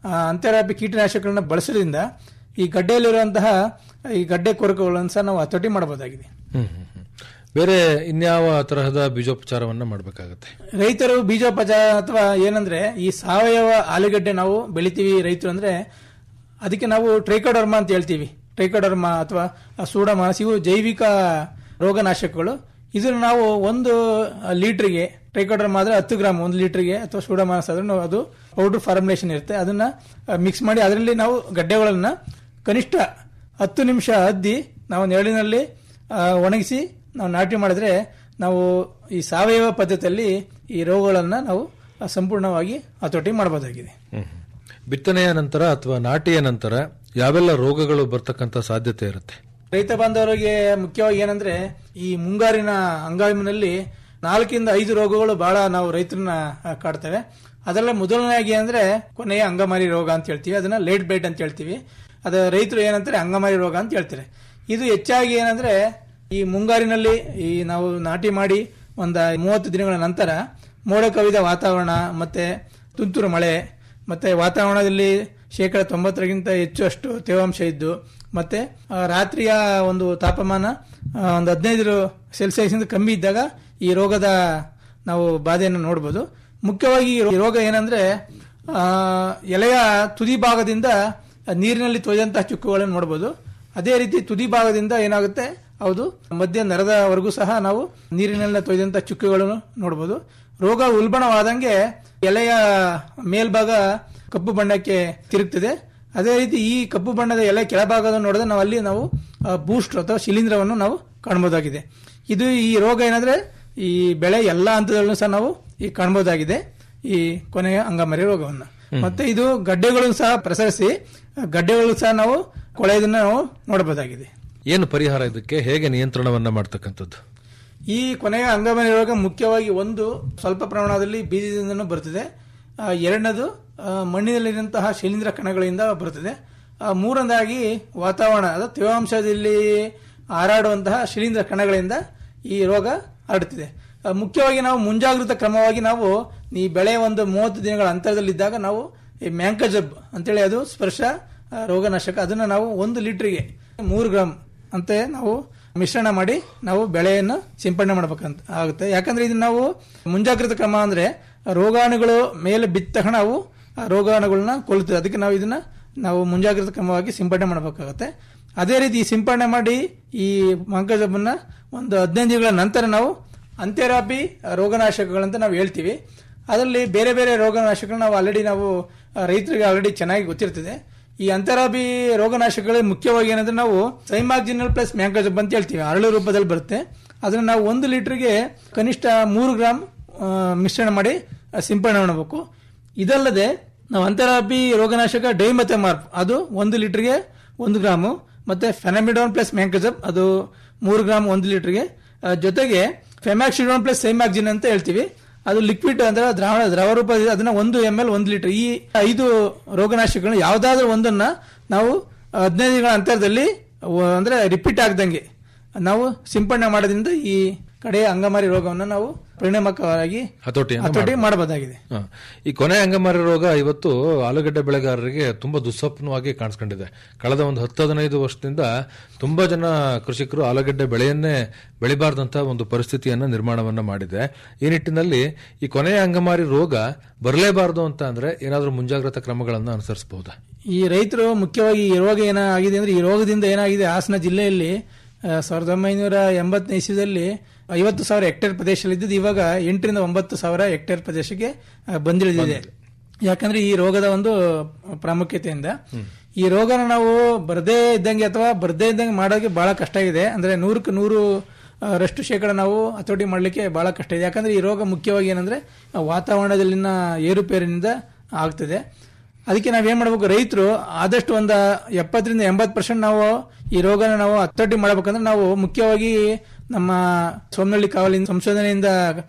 ಅಂತ್ಯರಾಪಿ ಕೀಟನಾಶಕಗಳನ್ನ ಬಳಸೋದ್ರಿಂದ ಈ ಗಡ್ಡೆಯಲ್ಲಿರುವಂತಹ ಈ ಗಡ್ಡೆ ಕೊರಕುಗಳನ್ನು ಸಹ ನಾವು ಹತೋಟಿ ಮಾಡಬಹುದಾಗಿದೆ ಹ್ಮ್ ಹ್ಮ್ ಹ್ಮ್. ಬೇರೆ ಇನ್ಯಾವ ತರಹದ ಬೀಜೋಪಚಾರವನ್ನ ಮಾಡಬೇಕಾಗತ್ತೆ ರೈತರು ಬೀಜೋಪಚಾರ ಅಥವಾ ಏನಂದ್ರೆ ಈ ಸಾವಯವ ಆಲೂಗಡ್ಡೆ ನಾವು ಬೆಳಿತೀವಿ ರೈತರು ಅಂದ್ರೆ ಅದಕ್ಕೆ ನಾವು ಟ್ರೈಕೋಡರ್ಮಾ ಅಂತ ಹೇಳ್ತೀವಿ ಟ್ರೈಕೋಡರ್ಮಾ ಅಥವಾ ಸೂಡಮಾಸ್ ಇವು ಜೈವಿಕ ರೋಗನಾಶಕಗಳು ಇದನ್ನು ನಾವು ಒಂದು ಲೀಟರ್ಗೆ ಟ್ರೈಕೋಡರ್ಮಾ ಆದ್ರೆ ಹತ್ತು ಗ್ರಾಮ್ ಒಂದು ಲೀಟರ್ಗೆ ಅಥವಾ ಸೂಡಮಾಸ್ ಆದ್ರೆ ನಾವು ಅದು ಪೌಡರ್ ಫಾರ್ಮುಲೇಷನ್ ಇರುತ್ತೆ ಅದನ್ನ ಮಿಕ್ಸ್ ಮಾಡಿ ಅದರಲ್ಲಿ ನಾವು ಗಡ್ಡೆಗಳನ್ನ ಕನಿಷ್ಠ ಹತ್ತು ನಿಮಿಷ ಅದ್ದಿ ನಾವು ನೆರಳಿನಲ್ಲಿ ಆ, ಒಣಗಿಸಿ ನಾವು ನಾಟಿ ಮಾಡಿದ್ರೆ ನಾವು ಈ ಸಾವಯವ ಪದ್ಧತಿಯಲ್ಲಿ ಈ ರೋಗಗಳನ್ನ ನಾವು ಸಂಪೂರ್ಣವಾಗಿ ಹತೋಟಿ ಮಾಡಬಹುದಾಗಿದೆ ಹ್ಮ್ ಹ್ಮ್. ಬಿತ್ತನೆಯ ನಂತರ ಅಥವಾ ನಾಟಿಯ ನಂತರ ಯಾವೆಲ್ಲ ರೋಗಗಳು ಬರ್ತಕ್ಕಂಥ ಸಾಧ್ಯತೆ ಇರುತ್ತೆ ರೈತ ಬಾಂಧವರಿಗೆ ಮುಖ್ಯವಾಗಿ ಏನಂದ್ರೆ ಈ ಮುಂಗಾರಿನ ಹಂಗಾಮಿನಲ್ಲಿ ನಾಲ್ಕಿಂದ ಐದು ರೋಗಗಳು ಬಹಳ ನಾವು ರೈತರನ್ನ ಆ, ಕಾಡ್ತವೆ ಅದರಲ್ಲೇ ಮೊದಲನೇಯಾಗಿ ಅಂದ್ರೆ ಕೊನೆಯ ಅಂಗಮಾರಿ ರೋಗ ಅಂತ ಹೇಳ್ತೀವಿ ಅದನ್ನ ಲೇಟ್ ಬ್ಲೈಟ್ ಅಂತ ಹೇಳ್ತೀವಿ ಅದ ರೈತರು ಏನಂತಾರೆ ಅಂಗಮಾರಿ ರೋಗ ಅಂತ ಹೇಳ್ತಾರೆ ಇದು ಹೆಚ್ಚಾಗಿ ಏನಂದ್ರೆ ಈ ಮುಂಗಾರಿನಲ್ಲಿ ಈ ನಾವು ನಾಟಿ ಮಾಡಿ ಒಂದ ಮೂವತ್ತು ದಿನಗಳ ನಂತರ ಮೋಡ ಕವಿದ ವಾತಾವರಣ ಮತ್ತೆ ತುಂತುರು ಮಳೆ ಮತ್ತೆ ವಾತಾವರಣದಲ್ಲಿ ಶೇಕಡ ತೊಂಬತ್ತರಿಗಿಂತ ಹೆಚ್ಚು ಅಷ್ಟು ತೇವಾಂಶ ಇದ್ದು ಮತ್ತೆ ಆ, ರಾತ್ರಿಯ ಒಂದು ತಾಪಮಾನ ಆ, ಒಂದು ಹದಿನೈದು ಸೆಲ್ಸಿಯಸ್ ಇಂದ ಕಮ್ಮಿ ಇದ್ದಾಗ ಈ ರೋಗದ ನಾವು ಬಾಧೆಯನ್ನು ನೋಡಬಹುದು ಮುಖ್ಯವಾಗಿ ಈ ರೋ- ಈ ರೋಗ ಏನಂದ್ರೆ ಆ, ಎಲೆಯ ತುದಿ ಭಾಗದಿಂದ ನೀರಿನಲ್ಲಿ ತೊಯ್ದಂತಹ ಚುಕ್ಕುಗಳನ್ನು ನೋಡಬಹುದು ಅದೇ ರೀತಿ ತುದಿ ಭಾಗದಿಂದ ಏನಾಗುತ್ತೆ ಹೌದು ಮಧ್ಯ ನರದವರೆಗೂ ಸಹ ನಾವು ನೀರಿನಲ್ಲಿ ತೊಯ್ದಂತ ಚುಕ್ಕೆಗಳನ್ನು ನೋಡಬಹುದು ರೋಗ ಉಲ್ಬಣವಾದಂಗೆ ಎಲೆಯ ಮೇಲ್ಭಾಗ ಕಪ್ಪು ಬಣ್ಣಕ್ಕೆ ತಿರುಗ್ತದೆ ಅದೇ ರೀತಿ ಈ ಕಪ್ಪು ಬಣ್ಣದ ಎಲೆ ಕೆಳಭಾಗವನ್ನು ನೋಡಿದ್ರೆ ನಾವು ಅಲ್ಲಿ ನಾವು ಬೂಸ್ಟ್ ಅಥವಾ ಶಿಲೀಂಧ್ರವನ್ನು ನಾವು ಕಾಣಬಹುದಾಗಿದೆ ಇದು ಈ ರೋಗ ಏನಂದ್ರೆ ಈ ಬೆಳೆ ಎಲ್ಲಾ ಹಂತದಲ್ಲೂ ಸಹ ನಾವು ಈ ಕಾಣಬಹುದಾಗಿದೆ ಈ ಕೊನೆಯ ಅಂಗಮರಿ ರೋಗವನ್ನು ಮತ್ತೆ ಇದು ಗಡ್ಡೆಗಳನ್ನು ಸಹ ಪ್ರಸರಿಸಿ ಗಡ್ಡೆಗಳು ಸಹ ನಾವು ಕೊಳೆಯೋದನ್ನ ನಾವು ನೋಡಬಹುದಾಗಿದೆ ಏನು ಪರಿಹಾರ ಇದಕ್ಕೆ ಹೇಗೆ ನಿಯಂತ್ರಣವನ್ನ ಮಾಡ್ತಕ್ಕಂಥದ್ದು ಈ ಕೊನೆಯ ಅಂಗಮರಿ ರೋಗ ಮುಖ್ಯವಾಗಿ ಒಂದು ಸ್ವಲ್ಪ ಪ್ರಮಾಣದಲ್ಲಿ ಬೀಜದಿಂದನೂ ಬರುತ್ತದೆ ಆ, ಎರಡನೇದು ಆ, ಮಣ್ಣಿನಲ್ಲಿರುವಂತಹ ಶಿಲೀಂಧ್ರ ಕಣಗಳಿಂದ ಬರುತ್ತದೆ ಆ, ಮೂರನೇದಾಗಿ ವಾತಾವರಣ ಅದು ತೇವಾಂಶದಲ್ಲಿ ಹಾರಾಡುವಂತಹ ಶಿಲೀಂಧ್ರ ಕಣಗಳಿಂದ ಈ ರೋಗ ಹರಡುತ್ತಿದೆ ಆ, ಮುಖ್ಯವಾಗಿ ನಾವು ಮುಂಜಾಗೃತ ಕ್ರಮವಾಗಿ ನಾವು ಈ ಬೆಳೆ ಒಂದು ಮೂವತ್ತು ದಿನಗಳ ಅಂತರದಲ್ಲಿದ್ದಾಗ ನಾವು ಈ ಮ್ಯಾಂಕಜಬ್ ಅಂತೇಳಿ ಅದು ಸ್ಪರ್ಶ ಆ, ರೋಗನಾಶಕ ಅದನ್ನ ನಾವು ಒಂದು ಲೀಟರ್ಗೆ ಮೂರು ಗ್ರಾಮ್ ಅಂತ ನಾವು ಮಿಶ್ರಣ ಮಾಡಿ ನಾವು ಬೆಳೆಯನ್ನು ಸಿಂಪಡಣೆ ಮಾಡಬೇಕಂತ ಆಗುತ್ತೆ ಯಾಕಂದ್ರೆ ಇದನ್ನ ನಾವು ಮುಂಜಾಗ್ರತಾ ಕ್ರಮ ಅಂದ್ರೆ ರೋಗಾಣುಗಳು ಮೇಲೆ ಬಿದ್ದ ತಕ್ಷಣ ಅವು ಆ ರೋಗಾಣುಗಳನ್ನ ಕೊಲ್ಲುತ್ತದೆ ಅದಕ್ಕೆ ನಾವು ಇದನ್ನ ನಾವು ಮುಂಜಾಗ್ರತಾ ಕ್ರಮವಾಗಿ ಸಿಂಪಡಣೆ ಮಾಡಬೇಕಾಗುತ್ತೆ ಅದೇ ರೀತಿ ಈ ಸಿಂಪಡಣೆ ಮಾಡಿ ಈ ಮಂಕಜಬ್ಬನ್ನ ಒಂದು ಹದಿನೈದು ದಿನಗಳ ನಂತರ ನಾವು ಅಂತ್ಯರಾಪಿ ರೋಗನಾಶಕಗಳಂತ ನಾವು ಹೇಳ್ತೀವಿ ಅದರಲ್ಲಿ ಬೇರೆ ಬೇರೆ ರೋಗನಾಶಕಗಳು ನಾವು ಆಲ್ರೆಡಿ ನಾವು ಆ, ರೈತರಿಗೆ ಆಲ್ರೆಡಿ ಚೆನ್ನಾಗಿ ಗೊತ್ತಿರ್ತದೆ ಈ ಅಂತರಾಬಿ ರೋಗನಾಶಕಗಳು ಮುಖ್ಯವಾಗಿ ಏನಂದ್ರೆ ನಾವು ಸೈಮಾಕ್ಸಿನಲ್ ಪ್ಲಸ್ ಮ್ಯಾಂಕೋಜಬ್ ಅಂತ ಹೇಳ್ತೀವಿ ಅರಳು ರೂಪದಲ್ಲಿ ಬರುತ್ತೆ ಅದನ್ನ ನಾವು ಒಂದು ಲೀಟರ್ಗೆ ಕನಿಷ್ಠ ಮೂರು ಗ್ರಾಮ್ ಆ, ಮಿಶ್ರಣ ಮಾಡಿ ಆ, ಸಿಂಪಡಣೆ ಮಾಡಬೇಕು ಇದಲ್ಲದೆ ನಾವು ಅಂತರಾಪಿ ರೋಗನಾಶಕ ಡೈಮಥೆಮಾರ್ಪ್ ಅದು ಒಂದು ಲೀಟರ್ಗೆ ಒಂದು ಗ್ರಾಮು ಮತ್ತೆ ಫೆನಮಿಡೋನ್ ಪ್ಲಸ್ ಮ್ಯಾಂಕೋಜಬ್ ಅದು ಮೂರು ಗ್ರಾಮ್ ಒಂದು ಲೀಟರ್ಗೆ ಆ, ಜೊತೆಗೆ ಫೆಮ್ಯಾಕ್ಸಿಡೋನ್ ಪ್ಲಸ್ ಸೈಮ್ಯಾಕ್ಸಿನ್ ಅಂತ ಹೇಳ್ತೀವಿ ಅದು ಲಿಕ್ವಿಡ್ ಅಂದ್ರೆ ದ್ರಾವಣ ದ್ರವ ರೂಪ ಇದೆ, ಅದನ್ನ ಒಂದು ಎಂ ಎಲ್ ಒಂದು ಲೀಟರ್ ಈ ಐದು ರೋಗನಾಶಕಗಳನ್ನ ಯಾವ್ದಾದ್ರು ಒಂದನ್ನ ನಾವು ಹದಿನೈದು ದಿನಗಳ ಅಂತರದಲ್ಲಿ ವ- ಅಂದ್ರೆ ರಿಪೀಟ್ ಆಗದಂಗೆ ನಾವು ಸಿಂಪಡಣೆ ಮಾಡೋದ್ರಿಂದ ಈ ಕಡೆಯ ಅಂಗಮಾರಿ ರೋಗವನ್ನು ನಾವು ಪರಿಣಾಮಕಾರಿಯಾಗಿ ಹತೋಟಿಯನ್ನು ಹತೋಟಿ ಮಾಡಬಹುದಾಗಿದೆ ಹ. ಈ ಕೊನೆ ಅಂಗಮಾರಿ ರೋಗ ಇವತ್ತು ಆಲೂಗಡ್ಡೆ ಬೆಳೆಗಾರರಿಗೆ ತುಂಬಾ ದುಸ್ವಪ್ನವಾಗಿ ಕಾಣಿಸ್ಕೊಂಡಿದೆ ಕಳೆದ ಒಂದು ಹತ್ತು ಹದಿನೈದು ವರ್ಷದಿಂದ ತುಂಬಾ ಜನ ಕೃಷಿಕರು ಆಲೂಗಡ್ಡೆ ಬೆಳೆಯನ್ನೇ ಬೆಳಿಬಾರ್ದಂತ ಒಂದು ಪರಿಸ್ಥಿತಿಯನ್ನ ನಿರ್ಮಾಣವನ್ನ ಮಾಡಿದೆ ಈ ನಿಟ್ಟಿನಲ್ಲಿ ಈ ಕೊನೆಯ ಅಂಗಮಾರಿ ರೋಗ ಬರಲೇಬಾರದು ಅಂತ ಅಂದ್ರೆ ಏನಾದರೂ ಮುಂಜಾಗ್ರತಾ ಕ್ರಮಗಳನ್ನ ಅನುಸರಿಸಬಹುದಾ ಈ ರೈತರು ಮುಖ್ಯವಾಗಿ ಈ ರೋಗ ಏನಾಗಿದೆ ಅಂದ್ರೆ ಈ ರೋಗದಿಂದ ಏನಾಗಿದೆ ಹಾಸನ ಜಿಲ್ಲೆಯಲ್ಲಿ ಆ, ಸಾವಿರದ ಒಂಬೈನೂರ ಎಂಬತ್ತನೇ ಇಸ್ವಿದಲ್ಲಿ ಐವತ್ತು ಸಾವಿರ ಹೆಕ್ಟೇರ್ ಪ್ರದೇಶದಲ್ಲಿದ್ದು ಇವಾಗ ಎಂಟರಿಂದ ಒಂಬತ್ತು ಸಾವಿರ ಹೆಕ್ಟೇರ್ ಪ್ರದೇಶಕ್ಕೆ ಆ, ಬಂದಿಳಿದಿದೆ ಯಾಕಂದ್ರೆ ಈ ರೋಗದ ಒಂದು ಪ್ರಾಮುಖ್ಯತೆಯಿಂದ ಈ ರೋಗನ ನಾವು ಬರದೇ ಇದ್ದಂಗೆ ಅಥವಾ ಬರದೇ ಇದ್ದಂಗೆ ಮಾಡೋಕೆ ಬಹಳ ಕಷ್ಟ ಇದೆ ಅಂದ್ರೆ ನೂರಕ್ಕೆ ನೂರು ಆ, ರಷ್ಟು ಶೇಕಡ ನಾವು ಹತೋಟಿ ಮಾಡಲಿಕ್ಕೆ ಬಹಳ ಕಷ್ಟ ಇದೆ ಯಾಕಂದ್ರೆ ಈ ರೋಗ ಮುಖ್ಯವಾಗಿ ಏನಂದ್ರೆ ಆ, ವಾತಾವರಣದಲ್ಲಿನ ಏರುಪೇರಿನಿಂದ ಆಗ್ತದೆ ಅದಕ್ಕೆ ನಾವೇನ್ ಮಾಡಬೇಕು ರೈತರು ಆದಷ್ಟು ಒಂದು ಎಪ್ಪತ್ತರಿಂದ ಎಂಬತ್ತು ಪರ್ಸೆಂಟ್ ನಾವು ಈ ರೋಗನ ನಾವು ಹತೋಟಿ ಮಾಡಬೇಕಂದ್ರೆ ನಾವು ಮುಖ್ಯವಾಗಿ ನಮ್ಮ ಸೋಮನಹಳ್ಳಿ ಕಾವಲಿನ ಸಂಶೋಧನೆಯಿಂದ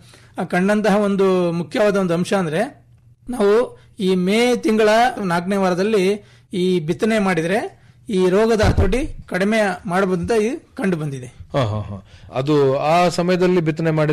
ಕಂಡಂತಹ ಒಂದು ಮುಖ್ಯವಾದ ಒಂದು ಅಂಶ ಅಂದ್ರೆ ನಾವು ಈ ಮೇ ತಿಂಗಳ ನಾಲ್ಕನೇ ವಾರದಲ್ಲಿ ಈ ಬಿತ್ತನೆ ಮಾಡಿದ್ರೆ ಈ ರೋಗದ ಹತೋಟಿ ಕಡಿಮೆ ಮಾಡಬಹುದು ಅಂತ ಈ ಕಂಡು ಬಂದಿದೆ ಹ, ಹ, ಹ. ಅದು ಆ ಸಮಯದಲ್ಲಿ ಬಿತ್ತನೆ ಮಾಡಿದ್ರೆ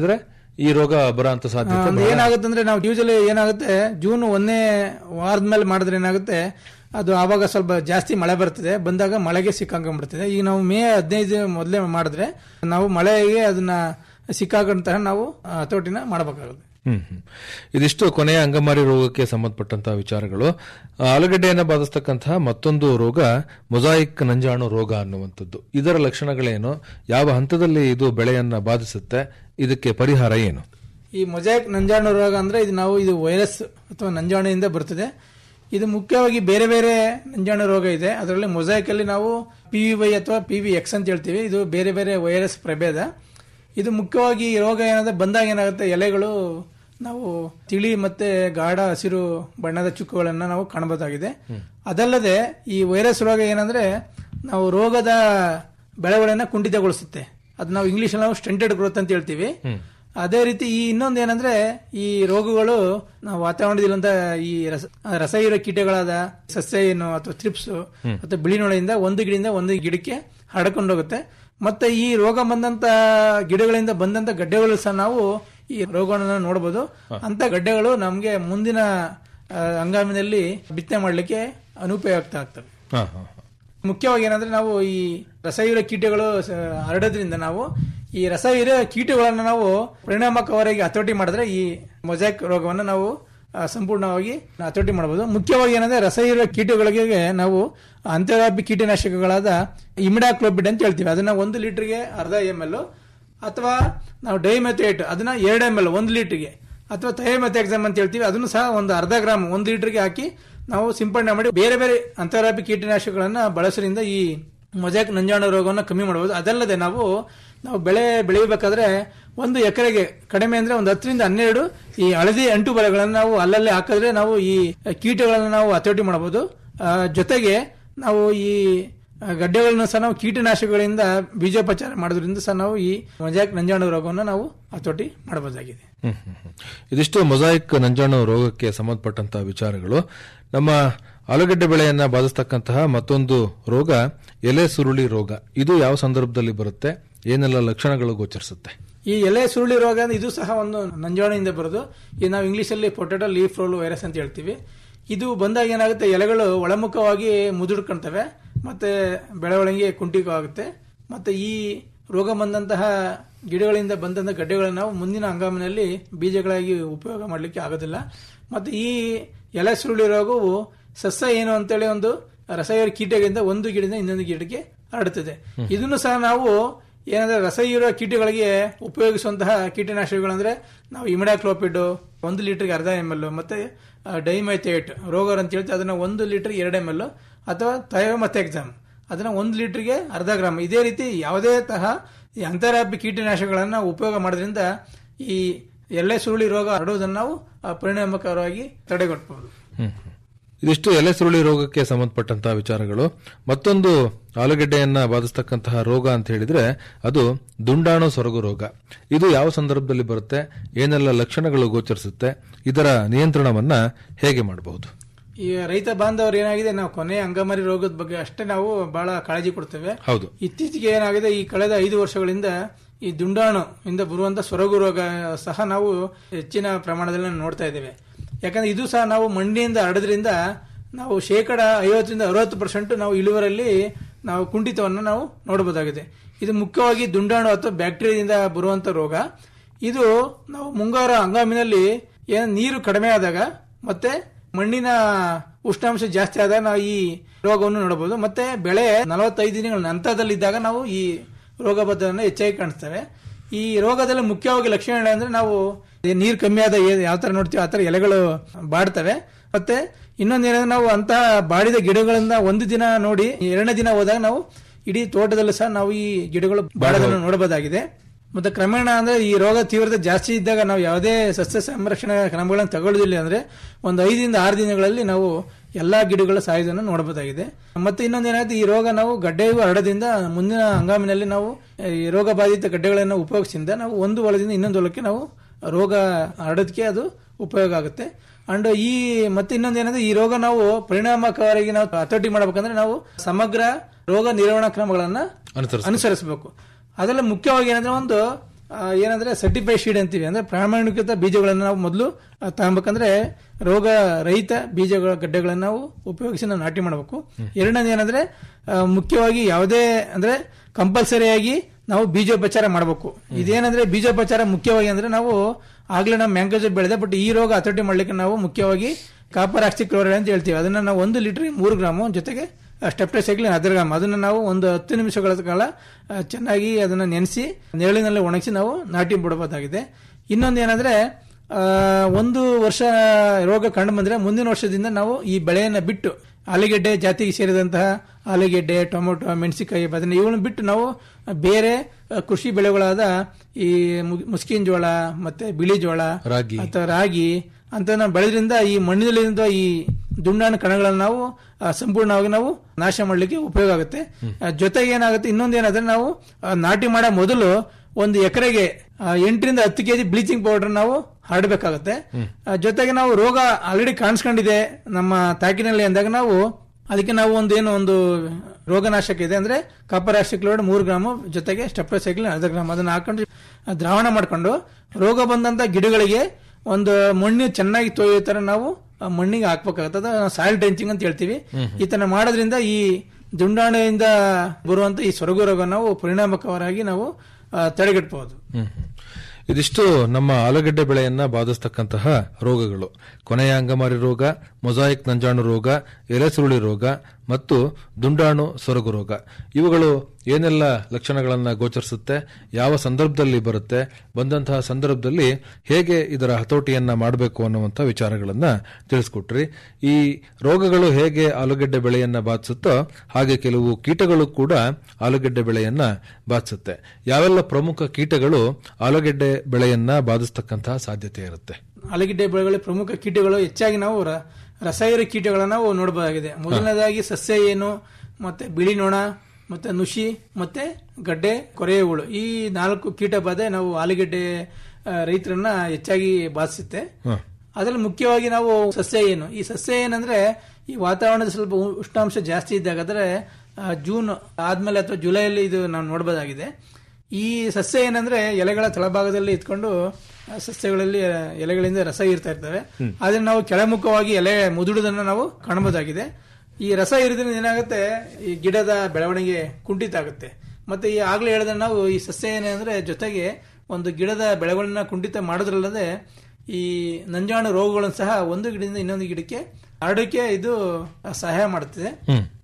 ಈ ರೋಗ ಬರೋ ಅಂತ ಸಾಧ್ಯತೆ ಒಂದು ಬಹಳ- ಏನಾಗುತ್ತೆ ಅಂದ್ರೆ ನಾವು ಯೂಶಲಿ ಏನಾಗುತ್ತೆ ಜೂನ್ ಒಂದನೇ ವಾರದ ಮೇಲೆ ಮಾಡಿದ್ರೆ ಏನಾಗುತ್ತೆ ಅದು ಆವಾಗ ಸ್ವಲ್ಪ ಜಾಸ್ತಿ ಮಳೆ ಬರ್ತದೆ ಬಂದಾಗ ಮಳೆಗೆ ಸಿಕ್ಕಾಕೊಂಡ್ಬಿಡ್ತದೆ ಈಗ ನಾವು ಮೇ ಹದಿನೈದು ಮೊದಲೇ ಮಾಡಿದ್ರೆ ನಾವು ಮಳೆಗೆ ಅದನ್ನ ಸಿಕ್ಕಾಕೊಂಡಂತಹ ನಾವು ಆ, ಹತೋಟಿನ ಮಾಡಬೇಕಾಗುತ್ತೆ ಹ್ಮ್ ಹ್ಮ್. ಇದಿಷ್ಟು ಕೊನೆಯ ಅಂಗಮಾರಿ ರೋಗಕ್ಕೆ ಸಂಬಂಧಪಟ್ಟಂತಹ ವಿಚಾರಗಳು ಆ, ಆಲೂಗಡ್ಡೆಯನ್ನ ಬಾಧಿಸ್ತಕ್ಕಂತಹ ಮತ್ತೊಂದು ರೋಗ ಮೊಸಾಯಿಕ್ ನಂಜಾಣು ರೋಗ ಅನ್ನುವಂಥದ್ದು ಇದರ ಲಕ್ಷಣಗಳೇನು ಯಾವ ಹಂತದಲ್ಲಿ ಇದು ಬೆಳೆಯನ್ನ ಬಾಧಿಸುತ್ತೆ ಇದಕ್ಕೆ ಪರಿಹಾರ ಏನು ಈ ಮೊಜಾಯಿಕ್ ನಂಜಾಣು ರೋಗ ಅಂದ್ರೆ ಇದು ನಾವು ಇದು ವೈರಸ್ ಅಥವಾ ನಂಜಾಣುವಿಂದ ಬರ್ತದೆ ಇದು ಮುಖ್ಯವಾಗಿ ಬೇರೆ ಬೇರೆ ನಂಜಾಣು ರೋಗ ಇದೆ ಅದರಲ್ಲಿ ಮೊಜಾಯಿಕ್ ಅಲ್ಲಿ ನಾವು ಪಿ ವಿ ವೈ ಅಥವಾ ಪಿ ವಿ ಎಕ್ಸ್ ಅಂತ ಹೇಳ್ತೀವಿ ಇದು ಬೇರೆ ಬೇರೆ ವೈರಸ್ ಪ್ರಭೇದ ಇದು ಮುಖ್ಯವಾಗಿ ಈ ರೋಗ ಏನಾದ್ರೆ ಬಂದಾಗ ಏನಾಗುತ್ತೆ ಎಲೆಗಳು ನಾವು ತಿಳಿ ಮತ್ತೆ ಗಾಢ ಹಸಿರು ಬಣ್ಣದ ಚುಕ್ಕುಗಳನ್ನ ನಾವು ಕಾಣಬಹುದಾಗಿದೆ ಅದಲ್ಲದೆ ಈ ವೈರಸ್ ರೋಗ ಏನಂದ್ರೆ ನಾವು ರೋಗದ ಬೆಳವಣಿಗೆನ ಕುಂಠಿತಗೊಳಿಸುತ್ತೆ ಅದು ನಾವು ಇಂಗ್ಲಿಷ್ ನಾವು ಸ್ಟೆಂಟೆಡ್ ಗ್ರೋತ್ ಅಂತ ಹೇಳ್ತೀವಿ ಅದೇ ರೀತಿ ಈ ಇನ್ನೊಂದು ಏನಂದ್ರೆ ಈ ರೋಗಗಳು ನಾವು ವಾತಾವರಣದಲ್ಲಿರುವಂತ ಈ ರಸ ರಸ ಇರೋ ಕೀಟಗಳಾದ ಸಸ್ಯ ಏನು ಅಥವಾ ಥ್ರಿಪ್ಸ್ ಅಥವಾ ಬಿಳಿನೊಳೆಯಿಂದ ಒಂದು ಗಿಡದಿಂದ ಒಂದು ಗಿಡಕ್ಕೆ ಹರಡ್ಕೊಂಡು ಹೋಗುತ್ತೆ ಮತ್ತೆ ಈ ರೋಗ ಬಂದಂತ ಗಿಡಗಳಿಂದ ಬಂದಂತ ಗಡ್ಡೆಗಳು ಸಹ ನಾವು ಈ ರೋಗವನ್ನು ನೋಡಬಹುದು ಅಂತ ಗಡ್ಡೆಗಳು ನಮಗೆ ಮುಂದಿನ ಆ, ಹಂಗಾಮಿನಲ್ಲಿ ಬಿತ್ತನೆ ಮಾಡಲಿಕ್ಕೆ ಅನುಪಯುಕ್ತ ಆಗ್ತವೆ ಹಾ, ಹಾ, ಹಾ. ಮುಖ್ಯವಾಗಿ ಏನಂದ್ರೆ ನಾವು ಈ ರಸಹೀರೋ ಕೀಟಗಳು ಸ- ಹರಡೋದ್ರಿಂದ ನಾವು ಈ ರಸಹೀರೋ ಕೀಟಗಳನ್ನು ನಾವು ಪರಿಣಾಮಕಾರಿಯಾಗಿ ಹತೋಟಿ ಮಾಡಿದ್ರೆ ಈ ಮೊಜಾಕ್ ರೋಗವನ್ನು ನಾವು ಆ, ಸಂಪೂರ್ಣವಾಗಿ ಹತೋಟಿ ಮಾಡಬಹುದು ಮುಖ್ಯವಾಗಿ ಏನಂದ್ರೆ ರಸಹೀರೋ ಕೀಟಗಳಿಗೆ ನಾವು ಅಂತರ್ವ್ಯಾಪಿ ಕೀಟನಾಶಕಗಳಾದ ಇಮಿಡಾಕ್ಲೋಬಿಡ್ ಅಂತ ಹೇಳ್ತೀವಿ ಅದನ್ನ ಒಂದು ಲೀಟರ್ಗೆ ಅರ್ಧ ಎಂ ಎಲ್ ಅಥವಾ ನಾವು ಡೈಮೆಥೇಟ್ ಅದನ್ನ ಎರಡು ಎಂ ಎಲ್ ಒಂದು ಲೀಟರ್ಗೆ ಅಥವಾ ಥೈಮೆಥಾಕ್ಸಮ್ ಅಂತ ಹೇಳ್ತೀವಿ ಅದನ್ನು ಸಹ ಒಂದು ಅರ್ಧ ಗ್ರಾಮ್ ಒಂದು ಲೀಟರ್ಗೆ ಹಾಕಿ ನಾವು ಸಿಂಪಡಣೆ ಮಾಡಿ ಬೇರೆ ಬೇರೆ ಅಂತರ್ವ್ಯಾಪಿ ಕೀಟನಾಶಕಗಳನ್ನ ಬಳಸೋದ್ರಿಂದ ಈ ಮೊಜಾಕ್ ನಂಜಾಣು ರೋಗವನ್ನು ಕಮ್ಮಿ ಮಾಡಬಹುದು ಅದಲ್ಲದೆ ನಾವು ನಾವು ಬೆಳೆ ಬೆಳೆಯಬೇಕಾದ್ರೆ ಒಂದು ಎಕರೆಗೆ ಕಡಿಮೆ ಅಂದ್ರೆ ಒಂದು ಹತ್ತರಿಂದ ಹನ್ನೆರಡು ಈ ಹಳದಿ ಅಂಟು ಬಲೆಗಳನ್ನು ನಾವು ಅಲ್ಲಲ್ಲೇ ಹಾಕಿದ್ರೆ ನಾವು ಈ ಕೀಟಗಳನ್ನು ನಾವು ಹತೋಟಿ ಮಾಡಬಹುದು ಆ, ಜೊತೆಗೆ ನಾವು ಈ ಗಡ್ಡೆಗಳನ್ನು ಸಹ ನಾವು ಕೀಟನಾಶಕಗಳಿಂದ ಬೀಜೋಪಚಾರ ಮಾಡೋದ್ರಿಂದ ಸಹ ನಾವು ಈ ಮೊಜಾಕ್ ನಂಜಾಣು ರೋಗವನ್ನು ನಾವು ಹತೋಟಿ ಮಾಡಬಹುದಾಗಿದೆ ಹ್ಮ್, ಹ್ಮ್, ಹ್ಮ್. ಇದಿಷ್ಟು ಮೊಸಾಯಿಕ್ ನಂಜಾಣು ರೋಗಕ್ಕೆ ಸಂಬಂಧಪಟ್ಟಂತಹ ವಿಚಾರಗಳು ನಮ್ಮ ಆಲೂಗಡ್ಡೆ ಬೆಳೆಯನ್ನ ಬಾಧಿಸ್ತಕ್ಕಂತಹ ಮತ್ತೊಂದು ರೋಗ ಎಲೆ ಸುರುಳಿ ರೋಗ ಇದು ಯಾವ ಸಂದರ್ಭದಲ್ಲಿ ಬರುತ್ತೆ ಏನೆಲ್ಲ ಲಕ್ಷಣಗಳು ಗೋಚರಿಸುತ್ತೆ ಈ ಎಲೆ ಸುರುಳಿ ರೋಗ ಅಂದ್ರೆ ಇದು ಸಹ ಒಂದು ನಂಜಾಣಿಯಿಂದ ಬರೋದು ಈ ನಾವು ಇಂಗ್ಲಿಷ್ ಅಲ್ಲಿ ಪೊಟೆಟೋ ಲೀಫ್ ರೋಲ್ ವೈರಸ್ ಅಂತ ಹೇಳ್ತೀವಿ ಇದು ಬಂದಾಗ ಏನಾಗುತ್ತೆ ಎಲೆಗಳು ಒಳಮುಖವಾಗಿ ಮುದುಡ್ಕೊಳ್ತವೆ ಮತ್ತೆ ಬೆಳವಣಿಗೆ ಕುಂಠಿತವಾಗುತ್ತೆ ಮತ್ತೆ ಈ ರೋಗ ಬಂದಂತಹ ಗಿಡಗಳಿಂದ ಬಂದಂತಹ ಗಡ್ಡೆಗಳನ್ನು ನಾವು ಮುಂದಿನ ಹಂಗಾಮಿನಲ್ಲಿ ಬೀಜಗಳಾಗಿ ಉಪಯೋಗ ಮಾಡಲಿಕ್ಕೆ ಆಗೋದಿಲ್ಲ ಮತ್ತೆ ಈ ಎಲೆ ಸುರುಳಿ ರೋಗವು ಸಸ್ಯ ಏನು ಅಂತೇಳಿ ಒಂದು ರಸಾಯನ ಕೀಟಗಳಿಂದ ಒಂದು ಗಿಡದಿಂದ ಇನ್ನೊಂದು ಗಿಡಕ್ಕೆ ಹರಡುತ್ತದೆ ಇದನ್ನು ಸಹ ನಾವು ಏನಂದ್ರೆ ರಸ ಇರೋ ಕೀಟಗಳಿಗೆ ಉಪಯೋಗಿಸುವಂತಹ ಕೀಟನಾಶಕಗಳಂದ್ರೆ ನಾವು ಇಮಿಡಾಕ್ಲೋಪಿಡ್ ಒಂದು ಲೀಟರ್ಗೆ ಅರ್ಧ ಎಮ್ ಎಲ್ ಮತ್ತೆ ಡೈಮೈಥೇಟ್ ರೋಗರ್ ಅಂತ ಹೇಳ್ತೀವಿ ಅದನ್ನ ಒಂದು ಲೀಟರ್ ಎರಡು ಎಮ್ ಎಲ್ ಅಥವಾ ಥಯೋಮಥೆಕ್ಸಾಮ್ ಅದನ್ನ ಒಂದು ಲೀಟರ್ಗೆ ಅರ್ಧ ಗ್ರಾಮ್ ಇದೇ ರೀತಿ ಯಾವುದೇ ತಹ ಈ ಅಂತರ್ವ್ಯಾಪಿ ಕೀಟನಾಶಕಗಳನ್ನ ಉಪಯೋಗ ಮಾಡೋದ್ರಿಂದ ಈ ಎಲೆ ಸುರುಳಿ ರೋಗ ಹರಡುವುದನ್ನು ನಾವು ಆ, ಪರಿಣಾಮಕಾರವಾಗಿ ತಡೆಗಟ್ಟಬಹುದು ಹ್ಮ್, ಹ್ಮ್. ಇದಿಷ್ಟು ಎಲೆ ಸುರುಳಿ ರೋಗಕ್ಕೆ ಸಂಬಂಧಪಟ್ಟಂತಹ ವಿಚಾರಗಳು ಮತ್ತೊಂದು ಆಲೂಗೆಡ್ಡೆಯನ್ನ ಬಾಧಿಸ್ತಕ್ಕಂತಹ ರೋಗ ಅಂತ ಹೇಳಿದ್ರೆ ಅದು ದುಂಡಾಣು ಸೊರಗು ರೋಗ ಇದು ಯಾವ ಸಂದರ್ಭದಲ್ಲಿ ಬರುತ್ತೆ ಏನೆಲ್ಲ ಲಕ್ಷಣಗಳು ಗೋಚರಿಸುತ್ತೆ ಇದರ ನಿಯಂತ್ರಣವನ್ನ ಹೇಗೆ ಮಾಡಬಹುದು ಈ ರೈತ ಬಾಂಧವರು ಏನಾಗಿದೆ ನಾವು ಕೊನೆಯ ಅಂಗಮಾರಿ ರೋಗದ ಬಗ್ಗೆ ಅಷ್ಟೇ ನಾವು ಬಹಳ ಕಾಳಜಿ ಕೊಡ್ತೇವೆ ಹೌದು ಇತ್ತೀಚೆಗೆ ಏನಾಗಿದೆ ಈ ಕಳೆದ ಐದು ವರ್ಷಗಳಿಂದ ಈ ದುಂಡಾಣು ಇಂದ ಬರುವಂತ ಸೊರಗು ರೋಗ ಸಹ ನಾವು ಹೆಚ್ಚಿನ ಪ್ರಮಾಣದಲ್ಲಿ ನೋಡ್ತಾ ಇದ್ದೇವೆ ಯಾಕಂದ್ರೆ ಇದು ಸಹ ನಾವು ಮಣ್ಣಿನಿಂದ ಹರಡೋದ್ರಿಂದ ನಾವು ಶೇಕಡ ಐವತ್ತರಿಂದ ಅರವತ್ತು ಪರ್ಸೆಂಟ್ ನಾವು ಇಳುವರಲ್ಲಿ ನಾವು ಕುಂಠಿತವನ್ನು ನಾವು ನೋಡಬಹುದಾಗಿದೆ ಇದು ಮುಖ್ಯವಾಗಿ ದುಂಡಾಣು ಅಥವಾ ಬ್ಯಾಕ್ಟೀರಿಯಾದಿಂದ ಬರುವಂತ ರೋಗ ಇದು ನಾವು ಮುಂಗಾರು ಹಂಗಾಮಿನಲ್ಲಿ ಏನ್ ನೀರು ಕಡಿಮೆ ಆದಾಗ ಮತ್ತೆ ಮಣ್ಣಿನ ಉಷ್ಣಾಂಶ ಜಾಸ್ತಿ ಆದಾಗ ನಾವು ಈ ರೋಗವನ್ನು ನೋಡಬಹುದು ಮತ್ತೆ ಬೆಳೆ ನಲವತ್ತೈದು ದಿನಗಳ ನಂತರದಲ್ಲಿದ್ದಾಗ ನಾವು ಈ ರೋಗ ಬದ್ದವನ್ನು ಹೆಚ್ಚಾಗಿ ಕಾಣಿಸ್ತವೆ ಈ ರೋಗದಲ್ಲಿ ಮುಖ್ಯವಾಗಿ ಲಕ್ಷಣ ಅಂದ್ರೆ ನಾವು ನೀರು ಕಮ್ಮಿ ಆದ ಯಾವ ತರ ನೋಡ್ತೀವಿ ಆ ತರ ಎಲೆಗಳು ಬಾಡ್ತವೆ ಮತ್ತೆ ಇನ್ನೊಂದೇನಂದ್ರೆ ನಾವು ಅಂತಹ ಬಾಡಿದ ಗಿಡಗಳನ್ನ ಒಂದು ದಿನ ನೋಡಿ ಎರಡನೇ ದಿನ ಹೋದಾಗ ನಾವು ಇಡೀ ತೋಟದಲ್ಲೂ ಸಹ ನಾವು ಈ ಗಿಡಗಳು ಬಾಡೋದನ್ನು ನೋಡಬಹುದಾಗಿದೆ ಮತ್ತೆ ಕ್ರಮೇಣ ಅಂದ್ರೆ ಈ ರೋಗ ತೀವ್ರತೆ ಜಾಸ್ತಿ ಇದ್ದಾಗ ನಾವು ಯಾವುದೇ ಸಸ್ಯ ಸಂರಕ್ಷಣಾ ಕ್ರಮಗಳನ್ನು ತಗೊಳ್ಳೋದಿಲ್ಲ ಅಂದ್ರೆ ಒಂದು ಐದರಿಂದ ಆರು ದಿನಗಳಲ್ಲಿ ನಾವು ಎಲ್ಲಾ ಗಿಡಗಳ ಸಾಯೋದನ್ನು ನೋಡಬಹುದಾಗಿದೆ ಮತ್ತೆ ಇನ್ನೊಂದೇನಾಗುತ್ತೆ ಈ ರೋಗ ನಾವು ಗಡ್ಡೆಗೂ ಹರಡದಿಂದ ಮುಂದಿನ ಹಂಗಾಮಿನಲ್ಲಿ ನಾವು ಈ ರೋಗ ಬಾಧಿತ ಗಡ್ಡೆಗಳನ್ನು ಉಪಯೋಗಿಸಿದ ನಾವು ಒಂದು ಹೊಲದಿಂದ ಇನ್ನೊಂದು ಹೊಲಕ್ಕೆ ನಾವು ರೋಗ ಹರಡೋದಕ್ಕೆ ಅದು ಉಪಯೋಗ ಆಗುತ್ತೆ ಅಂಡ್ ಈ ಮತ್ತೆ ಇನ್ನೊಂದೇನಂದ್ರೆ ಈ ರೋಗ ನಾವು ಪರಿಣಾಮಕಾರಿಯಾಗಿ ನಾವು ಹತೋಟಿ ಮಾಡಬೇಕಂದ್ರೆ ನಾವು ಸಮಗ್ರ ರೋಗ ನಿರ್ವಹಣಾ ಕ್ರಮಗಳನ್ನ ಅನುಸರಿಸ ಅನುಸರಿಸಬೇಕು ಅದರಲ್ಲಿ ಮುಖ್ಯವಾಗಿ ಏನಂದ್ರೆ ಒಂದು ಆ, ಏನಂದ್ರೆ ಸರ್ಟಿಫೈ ಶೀಡ್ ಅಂತೀವಿ ಅಂದ್ರೆ ಪ್ರಾಮಾಣಿಕೃತ ಬೀಜಗಳನ್ನು ನಾವು ಮೊದಲು ತಗೊಬೇಕಂದ್ರೆ ರೋಗ ರಹಿತ ಬೀಜಗಳ ಗಡ್ಡೆಗಳನ್ನು ನಾವು ಉಪಯೋಗಿಸಿ ನಾವು ನಾಟಿ ಮಾಡಬೇಕು ಎರಡನೇದು ಏನಂದ್ರೆ ಆ, ಮುಖ್ಯವಾಗಿ ಯಾವುದೇ ಅಂದ್ರೆ ಕಂಪಲ್ಸರಿಯಾಗಿ ನಾವು ಬೀಜೋಪಚಾರ ಮಾಡಬೇಕು ಇದೇನಂದ್ರೆ ಬೀಜೋಪಚಾರ ಮುಖ್ಯವಾಗಿ ಅಂದ್ರೆ ನಾವು ಆಗ್ಲೇ ನಾವು ಮ್ಯಾಂಗೋಜ್ ಬೆಳೆದ ಬಟ್ ಈ ರೋಗ ಹತೋಟಿ ಮಾಡ್ಲಿಕ್ಕೆ ನಾವು ಮುಖ್ಯವಾಗಿ ಕಾಪರ್ ಆಕ್ಸಿ ಕ್ಲೋರೈಡ್ ಅಂತ ಹೇಳ್ತೀವಿ ಅದನ್ನ ನಾವು ಒಂದು ಲೀಟರ್ ಮೂರು ಗ್ರಾಮು ಜೊತೆಗೆ ಸ್ಟೆಪ್ಟೋಸೈಕ್ಲಿನ್ ಹದಿರ ಗ್ರಾಮ್ ಅದನ್ನ ನಾವು ಒಂದು ಹತ್ತು ನಿಮಿಷಗಳ ಕಾಲ ಆ, ಚೆನ್ನಾಗಿ ಅದನ್ನ ನೆನೆಸಿ ನೆರಳಿನಲ್ಲಿ ಒಣಗಿಸಿ ನಾವು ನಾಟಿ ಬಿಡಬಹುದಾಗಿದೆ ಇನ್ನೊಂದು ಏನಂದ್ರೆ ಆ, ಒಂದು ವರ್ಷ ರೋಗ ಕಂಡು ಬಂದ್ರೆ ಮುಂದಿನ ವರ್ಷದಿಂದ ನಾವು ಈ ಬೆಳೆಯನ್ನ ಬಿಟ್ಟು ಆಲೂಗೆಡ್ಡೆ ಜಾತಿಗೆ ಸೇರಿದಂತಹ ಆಲೂಗೆಡ್ಡೆ ಟೊಮೊಟೊ ಮೆಣಸಿನಕಾಯಿ ಬದನೆ ಇವುಗಳನ್ನು ಬಿಟ್ಟು ನಾವು ಬೇರೆ ಆ, ಕೃಷಿ ಬೆಳೆಗಳಾದ ಈ ಮು- ಮುಸ್ಕಿನ್ ಜೋಳ ಮತ್ತೆ ಬಿಳಿ ಜೋಳ ರಾಗಿ. ಅಥವಾ ರಾಗಿ ಅಂತ ನಾವು ಬೆಳೆದ್ರಿಂದ ಈ ಮಣ್ಣಿನಲ್ಲಿರುವ ಈ ದುಂಡಾಣು ಕಣಗಳನ್ನು ನಾವು ಆ, ಸಂಪೂರ್ಣವಾಗಿ ನಾವು ನಾಶ ಮಾಡಲಿಕ್ಕೆ ಉಪಯೋಗ ಆಗುತ್ತೆ ಆ, ಜೊತೆಗೆ ಏನಾಗುತ್ತೆ ಇನ್ನೊಂದು ಏನಾದ್ರೆ ನಾವು ಆ, ನಾಟಿ ಮಾಡೋ ಮೊದಲು ಒಂದು ಎಕರೆಗೆ ಎಂಟರಿಂದ ಹತ್ತು ಕೆಜಿ ಬ್ಲೀಚಿಂಗ್ ಪೌಡರ್ ನಾವು ಹರಡಬೇಕಾಗುತ್ತೆ ಆ, ಜೊತೆಗೆ ನಾವು ರೋಗ ಆಲ್ರೆಡಿ ಕಾಣಿಸ್ಕೊಂಡಿದೆ ನಮ್ಮ ತಾಕಿನಲ್ಲಿ ಅಂದಾಗ ನಾವು ಅದಕ್ಕೆ ನಾವು ಒಂದು ಏನು ಒಂದು ರೋಗನಾಶಕ ಇದೆ ಅಂದ್ರೆ ಕಾಪರ್ ಆಕ್ಸಿಕ್ಲೋಡ್ ಮೂರು ಗ್ರಾಮ್ ಜೊತೆಗೆ ಸ್ಟೆಪ್ಟೋಸೈಕ್ಲಿನ್ ಅರ್ಧ ಗ್ರಾಮ್ ಅದನ್ನ ಹಾಕೊಂಡು ಆ, ದ್ರಾವಣ ಮಾಡ್ಕೊಂಡು ರೋಗ ಬಂದಂತ ಗಿಡಗಳಿಗೆ ಒಂದು ಮಣ್ಣು ಚೆನ್ನಾಗಿ ತೊಯ್ಯೋ ತರ ನಾವು ಆ ಮಣ್ಣಿಗೆ ಹಾಕ್ಬೇಕಾಗತ್ತೆ ಸಾಯಿಲ್ ಡ್ರೆಂಚಿಂಗ್ ಅಂತ ಹೇಳ್ತೀವಿ ಈ ತರ ಮಾಡೋದ್ರಿಂದ ಈ ದುಂಡಾಣೆಯಿಂದ ಬರುವಂತ ಈ ಸೊರಗು ರೋಗ ನಾವು ಪರಿಣಾಮಕಾರಿಯಾಗಿ ನಾವು ಆ, ತಡೆಗಟ್ಟಬಹುದು ಹ್ಮ್ ಹ್ಮ್. ಇದಿಷ್ಟು ನಮ್ಮ ಆಲೂಗಡ್ಡೆ ಬೆಳೆಯನ್ನ ಬಾಧಿಸ್ತಕ್ಕಂತಹ ರೋಗಗಳು ಕೊನೆಯ ಅಂಗಮಾರಿ ರೋಗ ಮೊಸಾಯಿಕ್ ನಂಜಾಣು ರೋಗ ಎಲೆ ಸುರುಳಿ ರೋಗ ಮತ್ತು ದುಂಡಾಣು ಸೊರಗು ರೋಗ ಇವುಗಳು ಏನೆಲ್ಲ ಲಕ್ಷಣಗಳನ್ನ ಗೋಚರಿಸುತ್ತೆ ಯಾವ ಸಂದರ್ಭದಲ್ಲಿ ಬರುತ್ತೆ ಬಂದಂತಹ ಸಂದರ್ಭದಲ್ಲಿ ಹೇಗೆ ಇದರ ಹತೋಟಿಯನ್ನ ಮಾಡಬೇಕು ಅನ್ನುವಂಥ ವಿಚಾರಗಳನ್ನ ತಿಳಿಸ್ಕೊಟ್ರಿ ಈ ರೋಗಗಳು ಹೇಗೆ ಆಲೂಗಡ್ಡೆ ಬೆಳೆಯನ್ನ ಬಾಧಿಸುತ್ತೋ ಹಾಗೆ ಕೆಲವು ಕೀಟಗಳು ಕೂಡ ಆಲೂಗಡ್ಡೆ ಬೆಳೆಯನ್ನ ಬಾಧಿಸುತ್ತೆ ಯಾವೆಲ್ಲ ಪ್ರಮುಖ ಕೀಟಗಳು ಆಲೂಗಡ್ಡೆ ಬೆಳೆಯನ್ನ ಬಾಧಿಸ್ತಕ್ಕಂತಹ ಸಾಧ್ಯತೆ ಇರುತ್ತೆ ಆಲೂಗೆಡ್ಡೆ ಬೆಳೆಗಳ ಪ್ರಮುಖ ಕೀಟಗಳು ಹೆಚ್ಚಾಗಿ ನಾವು ರ- ರಸಾಯನ ಕೀಟಗಳನ್ನ ನಾವು ನೋಡಬಹುದಾಗಿದೆ ಮೊದಲನೇದಾಗಿ ಸಸ್ಯ ಏನು ಮತ್ತೆ ಬಿಳಿ ನೊಣ ಮತ್ತೆ ನುಷಿ ಮತ್ತೆ ಗಡ್ಡೆ ಕೊರೆಯ ಹುಳು ಈ ನಾಲ್ಕು ಕೀಟ ಬಾಧೆ ನಾವು ಆಲೂಗೆಡ್ಡೆ ಆ, ರೈತರನ್ನ ಹೆಚ್ಚಾಗಿ ಬಾಧಿಸುತ್ತೆ ಅದರಲ್ಲಿ ಮುಖ್ಯವಾಗಿ ನಾವು ಸಸ್ಯ ಏನು ಈ ಸಸ್ಯ ಏನಂದ್ರೆ ಈ ವಾತಾವರಣದ ಸ್ವಲ್ಪ ಉ- ಉಷ್ಣಾಂಶ ಜಾಸ್ತಿ ಇದ್ದಾಗ ಅಂದ್ರೆ ಆ, ಜೂನ್ ಆದ್ಮೇಲೆ ಅಥವಾ ಜುಲೈಯಲ್ಲಿ ಇದು ನಾವು ನೋಡಬಹುದಾಗಿದೆ ಈ ಸಸ್ಯ ಏನಂದ್ರೆ ಎಲೆಗಳ ತಳಭಾಗದಲ್ಲಿ ಇಟ್ಕೊಂಡು ಆ ಸಸ್ಯಗಳಲ್ಲಿ ಆ, ಎಲೆಗಳಿಂದ ರಸ ಇರ್ತಾ ಇರ್ತವೆ ಅದನ್ನ ನಾವು ಕೆಳಮುಖವಾಗಿ ಎಲೆ ಮುದುಡುದನ್ನ ನಾವು ಕಾಣಬಹುದಾಗಿದೆ ಈ ರಸ ಇರೋದ್ರಿಂದ ಏನಾಗುತ್ತೆ ಈ ಗಿಡದ ಬೆಳವಣಿಗೆ ಕುಂಠಿತ ಆಗುತ್ತೆ ಮತ್ತೆ ಈ ಆಗ್ಲೇ ಹೇಳಿದ್ರೆ ನಾವು ಈ ಸಸ್ಯ ಏನಂದ್ರೆ ಜೊತೆಗೆ ಒಂದು ಗಿಡದ ಬೆಳವಣಿಗೆ ಕುಂಠಿತ ಮಾಡೋದ್ರಲ್ಲದೆ ಈ ನಂಜಾಣು ರೋಗಗಳನ್ನು ಸಹ ಒಂದು ಗಿಡದಿಂದ ಇನ್ನೊಂದು ಗಿಡಕ್ಕೆ ಹರಡಕ್ಕೆ ಇದು ಸಹಾಯ ಮಾಡುತ್ತದೆ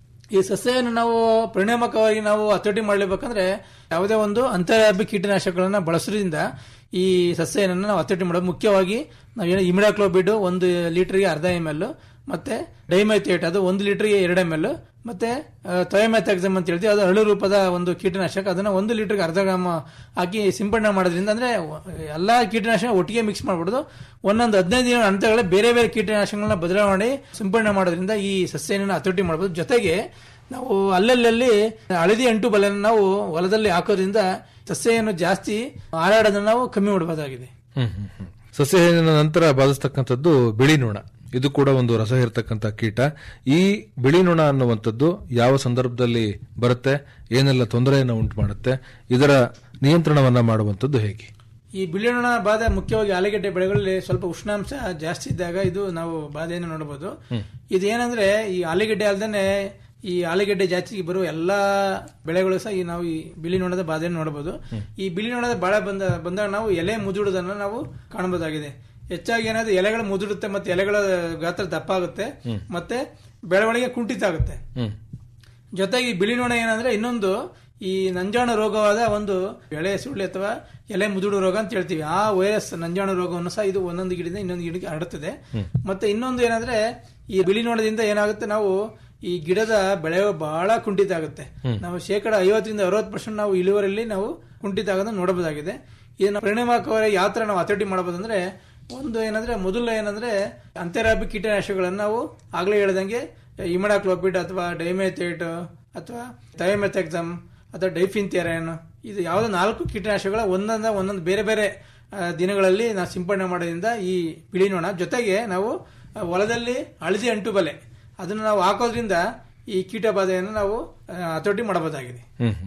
ಈ ಸಸ್ಯವನ್ನು ನಾವು ಪರಿಣಾಮಕಾರಿ ನಾವು ಹತೋಟಿ ಮಾಡಲೇಬೇಕಂದ್ರೆ ಯಾವುದೇ ಒಂದು ಅಂತರ್ವ್ಯಾಪಿ ಕೀಟನಾಶಕಗಳನ್ನ ಬಳಸೋದ್ರಿಂದ ಈ ಸಸ್ಯವನ್ನು ನಾವು ಹತೋಟಿ ಮಾಡೋದು ಮುಖ್ಯವಾಗಿ ನಾವೇನು ಇಮಿಡಾಕ್ಲೋಬಿಡ್ ಒಂದು ಲೀಟರ್ಗೆ ಅರ್ಧ ಎಮ್ ಎಲ್ ಮತ್ತೆ ಡೈಮೈಥೇಟ್ ಅದು ಒಂದು ಲೀಟರ್ಗೆ ಎರಡು ಎಮ್ ಎಲ್ ಮತ್ತೆ ಥೊಯಮೆಥಾಕ್ಸಮ್ ಅಂತ ಹೇಳ್ತೀವಿ ಅದು ಹರಳು ರೂಪದ ಒಂದು ಕೀಟನಾಶಕ ಅದನ್ನ ಒಂದು ಲೀಟರ್ಗೆ ಅರ್ಧ ಗ್ರಾಮ್ ಹಾಕಿ ಸಿಂಪಡಣೆ ಮಾಡೋದ್ರಿಂದ ಅಂದ್ರೆ ಎಲ್ಲಾ ಕೀಟನಾಶಕ ಒಟ್ಟಿಗೆ ಮಿಕ್ಸ್ ಮಾಡ್ಬಿಡೋದು ಒಂದೊಂದು ಹದಿನೈದು ದಿನ ಹಂತಗಳ ಬೇರೆ ಬೇರೆ ಕೀಟನಾಶಕಗಳನ್ನ ಬದಲಾವಣೆ ಸಿಂಪಡಣೆ ಮಾಡೋದ್ರಿಂದ ಈ ಸಸ್ಯನ ಹತೋಟಿ ಮಾಡಬಹುದು ಜೊತೆಗೆ ನಾವು ಅಲ್ಲಲ್ಲಿ ಹಳದಿ ಅಂಟು ಬಲೆಯನ್ನು ನಾವು ಹೊಲದಲ್ಲಿ ಹಾಕೋದ್ರಿಂದ ಸಸ್ಯವನ್ನು ಜಾಸ್ತಿ ಹಾರಾಡೋದನ್ನ ನಾವು ಕಮ್ಮಿ ಮಾಡಬಹುದಾಗಿದೆ ಹ್ಮ್ ಹ್ಮ್ ಹ್ಮ್. ಸಸ್ಯ ಹೇನಿನ ನಂತರ ಬಾಧಿಸ್ತಕ್ಕಂಥದ್ದು ಬಿಳಿ ನೊಣ ಇದು ಕೂಡ ಒಂದು ರಸ ಇರತಕ್ಕಂಥ ಕೀಟ ಈ ಬಿಳಿ ನೊಣ ಅನ್ನುವಂಥದ್ದು ಯಾವ ಸಂದರ್ಭದಲ್ಲಿ ಬರುತ್ತೆ ಏನೆಲ್ಲ ತೊಂದರೆಯನ್ನು ಉಂಟು ಮಾಡುತ್ತೆ ಇದರ ನಿಯಂತ್ರಣವನ್ನ ಮಾಡುವಂಥದ್ದು ಹೇಗೆ ಈ ಬಿಳಿನೊಣ ಬಾಧೆ ಮುಖ್ಯವಾಗಿ ಆಲೂಗೆಡ್ಡೆ ಬೆಳೆಗಳಲ್ಲಿ ಸ್ವಲ್ಪ ಉಷ್ಣಾಂಶ ಜಾಸ್ತಿ ಇದ್ದಾಗ ಇದು ನಾವು ಬಾಧೆಯನ್ನು ನೋಡಬಹುದು ಇದು ಏನಂದ್ರೆ ಈ ಆಲೂಗೆಡ್ಡೆ ಅಲ್ದೇನೆ ಈ ಆಲೂಗೆಡ್ಡೆ ಜಾತಿಗೆ ಬರುವ ಎಲ್ಲಾ ಬೆಳೆಗಳು ಸಹ ಈ ನಾವು ಈ ಬಿಳಿ ನೊಣದ ಬಾಧೆಯನ್ನು ನೋಡಬಹುದು ಈ ಬಿಳಿ ನೊಣದ ಬಾಳೆ ಬಂದ ಬಂದಾಗ ನಾವು ಎಲೆ ಮುದುಡುವುದನ್ನು ನಾವು ಕಾಣಬಹುದಾಗಿದೆ ಹೆಚ್ಚಾಗಿ ಏನಾದ್ರೆ ಎಲೆಗಳು ಮುದುಡುತ್ತೆ ಮತ್ತೆ ಎಲೆಗಳ ಗಾತ್ರ ದಪ್ಪ ಆಗುತ್ತೆ ಮತ್ತೆ ಬೆಳವಣಿಗೆ ಕುಂಠಿತ ಆಗುತ್ತೆ ಹ್ಮ್ ಜೊತೆಗೆ ಈ ಬಿಳಿ ನೊಣ ಏನಂದ್ರೆ ಇನ್ನೊಂದು ಈ ನಂಜಾಣು ರೋಗವಾದ ಒಂದು ಎಳೆ ಸುಳ್ಳಿ ಅಥವಾ ಎಲೆ ಮುದುಡು ರೋಗ ಅಂತ ಹೇಳ್ತೀವಿ ಆ ವೈರಸ್ ನಂಜಾಣು ರೋಗವನ್ನು ಸಹ ಇದು ಒಂದೊಂದು ಗಿಡದಿಂದ ಇನ್ನೊಂದು ಗಿಡಕ್ಕೆ ಹರಡುತ್ತದೆ ಮತ್ತೆ ಇನ್ನೊಂದು ಏನಂದ್ರೆ ಈ ಬಿಳಿ ನೊಣದಿಂದ ಏನಾಗುತ್ತೆ ನಾವು ಈ ಗಿಡದ ಬೆಳೆ ಬಹಳ ಕುಂಠಿತ ಆಗುತ್ತೆ ನಾವು ಶೇಕಡ ಐವತ್ತರಿಂದ ಅರವತ್ತು ಪರ್ಸೆಂಟ್ ನಾವು ಇಳುವರಿಯಲ್ಲಿ ನಾವು ಕುಂಠಿತ ಆಗೋದನ್ನ ನೋಡಬಹುದಾಗಿದೆ ಇದನ್ನ ಪರಿಣಾಮಕಾರಿ ಯಾವ ತರ ನಾವು ಹತೋಟಿ ಮಾಡಬಹುದಂದ್ರೆ ಒಂದು ಏನಂದ್ರೆ ಮೊದಲು ಏನಂದ್ರೆ ಅಂತೆರಾಬಿ ಕೀಟನಾಶಕಗಳನ್ನು ನಾವು ಆಗ್ಲೇ ಹೇಳ್ದಂಗೆ ಇಮಡಾಕ್ಲೋಪಿಡ್ ಅಥವಾ ಡೈಮೆಥೇಟ್ ಅಥವಾ ಥೈಮೆಥೆಕ್ಸಮ್ ಅಥವಾ ಡೈಫಿನ್ಥೆರನ್ ಇದು ಯಾವುದೋ ನಾಲ್ಕು ಕೀಟನಾಶಕಗಳ ಒಂದೊಂದ ಒಂದೊಂದು ಬೇರೆ ಬೇರೆ ಆ, ದಿನಗಳಲ್ಲಿ ನಾವು ಸಿಂಪಡಣೆ ಮಾಡೋದ್ರಿಂದ ಈ ಬಿಳಿ ನೊಣ ಜೊತೆಗೆ ನಾವು ಆ, ಹೊಲದಲ್ಲಿ ಹಳದಿ ಅಂಟು ಬಲೆ ಅದನ್ನು ನಾವು ಹಾಕೋದ್ರಿಂದ ಈ ಕೀಟ ಬಾಧೆಯನ್ನು ನಾವು ಆ, ಹತೋಟಿ ಮಾಡಬಹುದಾಗಿದೆ ಹ್ಮ್ ಹ್ಮ್ ಹ್ಮ್.